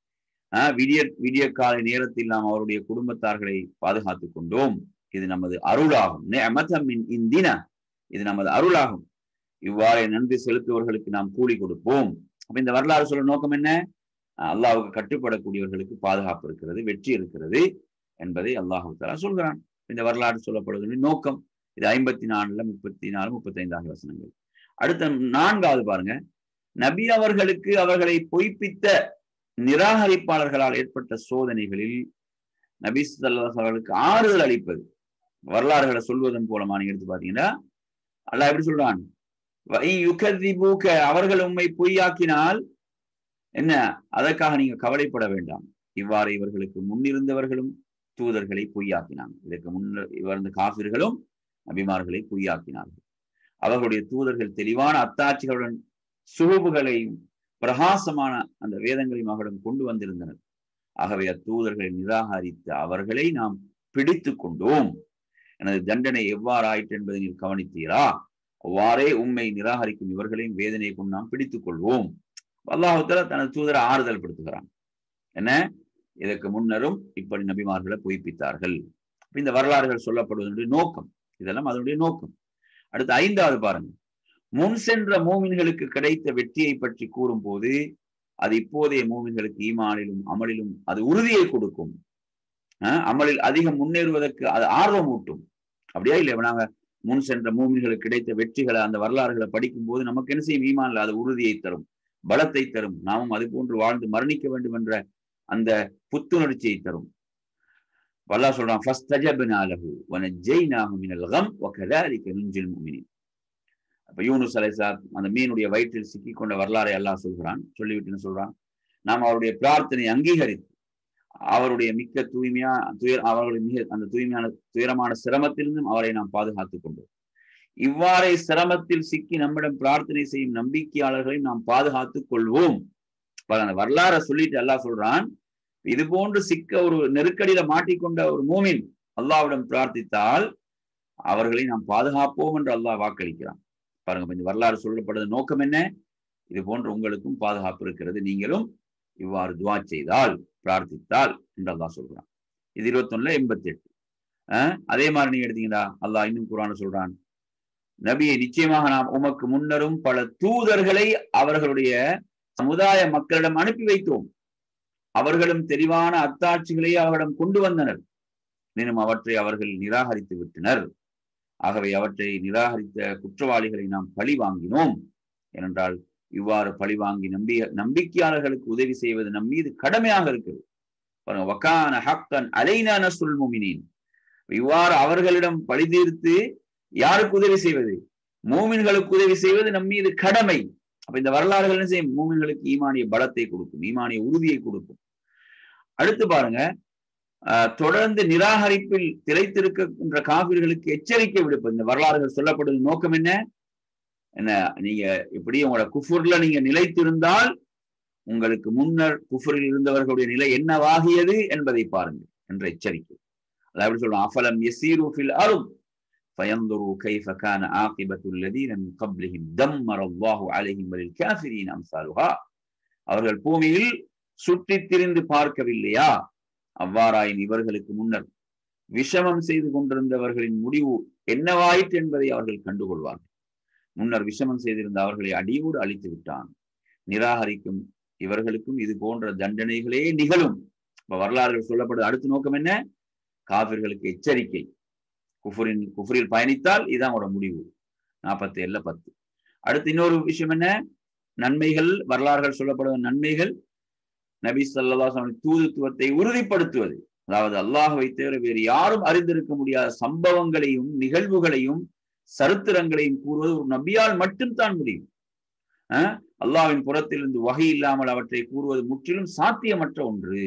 விடிய விடிய காலை நேரத்தில் நாம் அவருடைய குடும்பத்தார்களை பாதுகாத்துக் கொண்டோம் இது நமது அருளாகும் இந்தின இது நமது அருளாகும் இவ்வாறு நன்றி செலுத்துவர்களுக்கு நாம் கூலி கொடுப்போம் அப்ப இந்த வரலாறு சொல்ல நோக்கம் என்ன அல்லாவுக்கு கட்டுப்படக்கூடியவர்களுக்கு பாதுகாப்பு இருக்கிறது வெற்றி இருக்கிறது என்பதை அல்லாஹு தலா சொல்கிறான் இந்த வரலாறு சொல்லப்படுகின்ற நோக்கம் இது ஐம்பத்தி நாலுல முப்பத்தி நாலு முப்பத்தி ஐந்து ஆகிய வசனங்கள் அடுத்த நான்காவது பாருங்க நபி அவர்களுக்கு அவர்களை பொய்ப்பித்த நிராகரிப்பாளர்களால் ஏற்பட்ட சோதனைகளில் நபி அவர்களுக்கு ஆறுதல் அளிப்பது வரலாறுகளை சொல்வதன் மூலமா நீங்க எடுத்து பாத்தீங்கன்னா அல்லாஹ் எப்படி சொல்றான் அவர்கள் உண்மை பொய்யாக்கினால் என்ன அதற்காக நீங்க கவலைப்பட வேண்டாம் இவ்வாறு இவர்களுக்கு முன்னிருந்தவர்களும் தூதர்களை பொய்யாக்கினாங்க இதற்கு முன்னர் இவர்ந்த காபிர்களும் நபிமார்களை பொய்யாக்கினார்கள் அவர்களுடைய தூதர்கள் தெளிவான அத்தாட்சிகளுடன் சுகுபுகளையும் பிரகாசமான அந்த வேதங்களையும் அவரிடம் கொண்டு வந்திருந்தனர் ஆகவே அத்தூதர்களை நிராகரித்த அவர்களை நாம் பிடித்து கொண்டோம் எனது தண்டனை எவ்வாறு ஆயிற்று என்பதை நீர் கவனித்தீரா அவ்வாறே உண்மை நிராகரிக்கும் இவர்களையும் வேதனையை கொண்டு நாம் பிடித்துக் கொள்வோம் அல்லாஹுத்தல தனது தூதரை ஆறுதல் படுத்துகிறான் என்ன இதற்கு முன்னரும் இப்படி நபிமார்களை பொய்ப்பித்தார்கள் இந்த வரலாறுகள் சொல்லப்படுவதனுடைய நோக்கம் இதெல்லாம் அதனுடைய நோக்கம் அடுத்து ஐந்தாவது பாருங்க முன் சென்ற மூமின்களுக்கு கிடைத்த வெற்றியை பற்றி கூறும் போது அது இப்போதைய மூமின்களுக்கு ஈமானிலும் அமலிலும் அது உறுதியை கொடுக்கும் அமலில் அதிகம் முன்னேறுவதற்கு அது ஆர்வம் ஊட்டும் அப்படியா இல்லை நாங்க முன் சென்ற மூமின்களுக்கு கிடைத்த வெற்றிகளை அந்த வரலாறுகளை படிக்கும் போது நமக்கு என்ன செய்யும் ஈமான்ல அது உறுதியை தரும் பலத்தை தரும் நாமும் அது போன்று வாழ்ந்து மரணிக்க வேண்டும் என்ற அந்த புத்துணர்ச்சியை தரும் வல்லா சொல்றான் ஃபஸ்தஜப்னா லஹு வனஜைனாஹு மினல் கம் வகதாலிக நுஞ்சில் முஃமினீன் அப்ப யூனுஸ் அலைஹிஸ்ஸலாம் அந்த மீனுடைய வயிற்றில் சிக்கி கொண்ட வரலாறை அல்லாஹ் சொல்கிறான் சொல்லிவிட்டு என்ன சொல்றான் நாம் அவருடைய பிரார்த்தனை அங்கீகரித்து அவருடைய மிக்க தூய்மையா துயர் அவர்களுடைய மிக அந்த தூய்மையான துயரமான சிரமத்திலிருந்தும் அவரை நாம் பாதுகாத்துக் கொண்டோம் இவ்வாறே சிரமத்தில் சிக்கி நம்மிடம் பிரார்த்தனை செய்யும் நம்பிக்கையாளர்களை நாம் பாதுகாத்துக் கொள்வோம் அந்த வரலாறை சொல்லிட்டு அல்லாஹ் சொல்றான் இது போன்று சிக்க ஒரு நெருக்கடியில மாட்டிக்கொண்ட ஒரு மூமின் அல்லாவிடம் பிரார்த்தித்தால் அவர்களை நாம் பாதுகாப்போம் என்று அல்லாஹ் வாக்களிக்கிறான் பாருங்க இந்த வரலாறு சொல்லப்படுறது நோக்கம் என்ன இது போன்று உங்களுக்கும் பாதுகாப்பு இருக்கிறது நீங்களும் இவ்வாறு துவா செய்தால் பிரார்த்தித்தால் என்று அல்லாஹ் சொல்றான் இது இருபத்தொன்னுல எண்பத்தி எட்டு அதே மாதிரி நீங்க எடுத்தீங்களா அல்லாஹ் இன்னும் குரான சொல்றான் நபியை நிச்சயமாக நாம் உமக்கு முன்னரும் பல தூதர்களை அவர்களுடைய சமுதாய மக்களிடம் அனுப்பி வைத்தோம் அவர்களும் தெளிவான அத்தாட்சிகளை அவர்களிடம் கொண்டு வந்தனர் எனினும் அவற்றை அவர்கள் நிராகரித்து விட்டனர் ஆகவே அவற்றை நிராகரித்த குற்றவாளிகளை நாம் பழி வாங்கினோம் ஏனென்றால் இவ்வாறு பழி வாங்கி நம்பி நம்பிக்கையாளர்களுக்கு உதவி செய்வது நம் மீது கடமையாக இருக்கிறது பாருங்க வக்கான ஹக்கன் அலைனான சொல்முமினின் இவ்வாறு அவர்களிடம் பழி தீர்த்து யாருக்கு உதவி செய்வது மூமின்களுக்கு உதவி செய்வது நம் மீது கடமை அப்ப இந்த வரலாறுகள் என்ன செய்யும் மூமின்களுக்கு ஈமானிய பலத்தை கொடுக்கும் ஈமானிய உறுதியை கொடுக்கும் அடுத்து பாருங்க தொடர்ந்து நிராகரிப்பில் திளைத்திருக்கின்ற காவிர்களுக்கு எச்சரிக்கை விடுப்பது இந்த வரலாறுகள் சொல்லப்படுவது நோக்கம் என்ன என்ன நீங்க இப்படி உங்களோட குஃபுர்ல நீங்க நிலைத்திருந்தால் உங்களுக்கு முன்னர் குஃபுரில் இருந்தவர்களுடைய நிலை என்னவாகியது என்பதை பாருங்கள் என்ற எச்சரிக்கை அதாவது சொல்றோம் அஃபலம் யசீரு ஃபில் அருள் فينظروا كيف كان عاقبة الذين من قبلهم دمر الله عليهم وللكافرين أمثالها அவர்கள் பூமியில் சுற்றித் திரிந்து பார்க்கவில்லையா அவ்வாறாயின் இவர்களுக்கு முன்னர் விஷமம் செய்து கொண்டிருந்தவர்களின் முடிவு என்னவாயிற்று என்பதை அவர்கள் கண்டுகொள்வார்கள் முன்னர் விஷமம் செய்திருந்த அவர்களை அடியோடு அழித்து விட்டான் நிராகரிக்கும் இவர்களுக்கும் இது போன்ற தண்டனைகளே நிகழும் இப்ப வரலாறுகள் சொல்லப்படுது அடுத்த நோக்கம் என்ன காவிர்களுக்கு எச்சரிக்கை குஃபுரின் குஃபுரில் பயணித்தால் இதுதான் அவரோட முடிவு நாற்பத்தி ஏழுல பத்து அடுத்து இன்னொரு விஷயம் என்ன நன்மைகள் வரலாறுகள் சொல்லப்படுவது நன்மைகள் நபி சொல்லா தூதுத்துவத்தை உறுதிப்படுத்துவது அதாவது அல்லாஹுவை தவிர வேறு யாரும் அறிந்திருக்க முடியாத சம்பவங்களையும் நிகழ்வுகளையும் சரித்திரங்களையும் கூறுவது ஒரு நபியால் மட்டும்தான் முடியும் அல்லாவின் புறத்திலிருந்து வகை இல்லாமல் அவற்றை கூறுவது முற்றிலும் சாத்தியமற்ற ஒன்று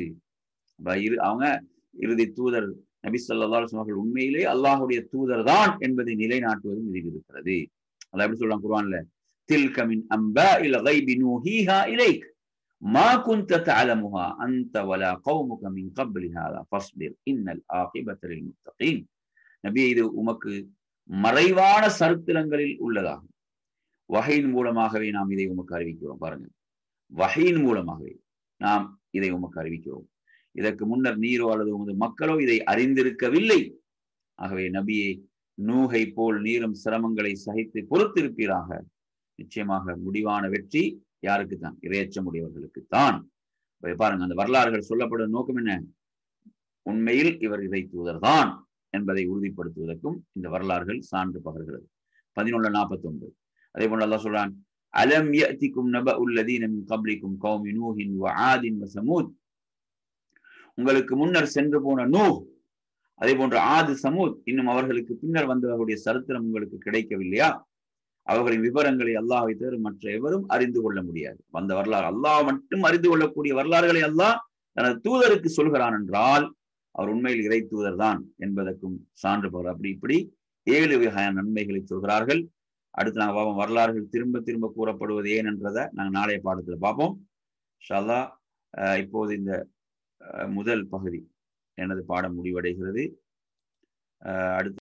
அவங்க இறுதி தூதர் நபி சொல்லா அவர்கள் உண்மையிலே அல்லாஹுடைய தூதர் தான் என்பதை நிலைநாட்டுவதும் இதில் இருக்கிறது அதை எப்படி சொல்லலாம் குருவான்ல தில்கமின் அம்பா இல கைபி நூஹீஹா இலைக் ما كنت تعلمها أنت ولا قومك من قبل هذا فاصبر إن العاقبة للمتقين நபி இது உமக்கு மறைவான சரித்திரங்களில் உள்ளதாகும் வகையின் மூலமாகவே நாம் இதை உமக்கு அறிவிக்கிறோம் பாருங்க வகையின் மூலமாகவே நாம் இதை உமக்கு அறிவிக்கிறோம் இதற்கு முன்னர் நீரோ அல்லது உமது மக்களோ இதை அறிந்திருக்கவில்லை ஆகவே நபியை நூகை போல் நீரும் சிரமங்களை சகித்து பொறுத்திருப்பீராக நிச்சயமாக முடிவான வெற்றி யாருக்கு தான் இரையச்சமுடையவர்களுக்கு தான் பாருங்க அந்த வரலாறுகள் சொல்லப்படும் நோக்கம் என்ன உண்மையில் இவர் இறை தூதர் தான் என்பதை உறுதிப்படுத்துவதற்கும் இந்த வரலாறுகள் சான்று பகர்கிறது பதினொன்று நாற்பத்தி ஒன்பது அதே போல அல்லா சொல்றான் அலம் யத்திக்கும் நப உள்ளதீன மின் கப்லிக்கும் கௌமி நூஹின் வ ஆதின் வ சமூத் உங்களுக்கு முன்னர் சென்று போன நூ அதே போன்ற ஆது சமூத் இன்னும் அவர்களுக்கு பின்னர் வந்தவர்களுடைய சரித்திரம் உங்களுக்கு கிடைக்கவில்லையா அவர்களின் விவரங்களை அல்லாஹை தவிர மற்ற எவரும் அறிந்து கொள்ள முடியாது வந்த வரலாறு அல்லாஹ் மட்டும் அறிந்து கொள்ளக்கூடிய வரலாறுகளை அல்லாஹ் தனது தூதருக்கு சொல்கிறான் என்றால் அவர் உண்மையில் இறை தூதர் தான் என்பதற்கும் சான்று பகர் அப்படி இப்படி ஏழு வகையான நன்மைகளை சொல்கிறார்கள் அடுத்து நாங்கள் பார்ப்போம் வரலாறுகள் திரும்ப திரும்ப கூறப்படுவது ஏன் என்றதை நாங்கள் நாளைய பாடத்தில் பார்ப்போம் ஷாலா இப்போது இந்த முதல் பகுதி எனது பாடம் முடிவடைகிறது அடுத்து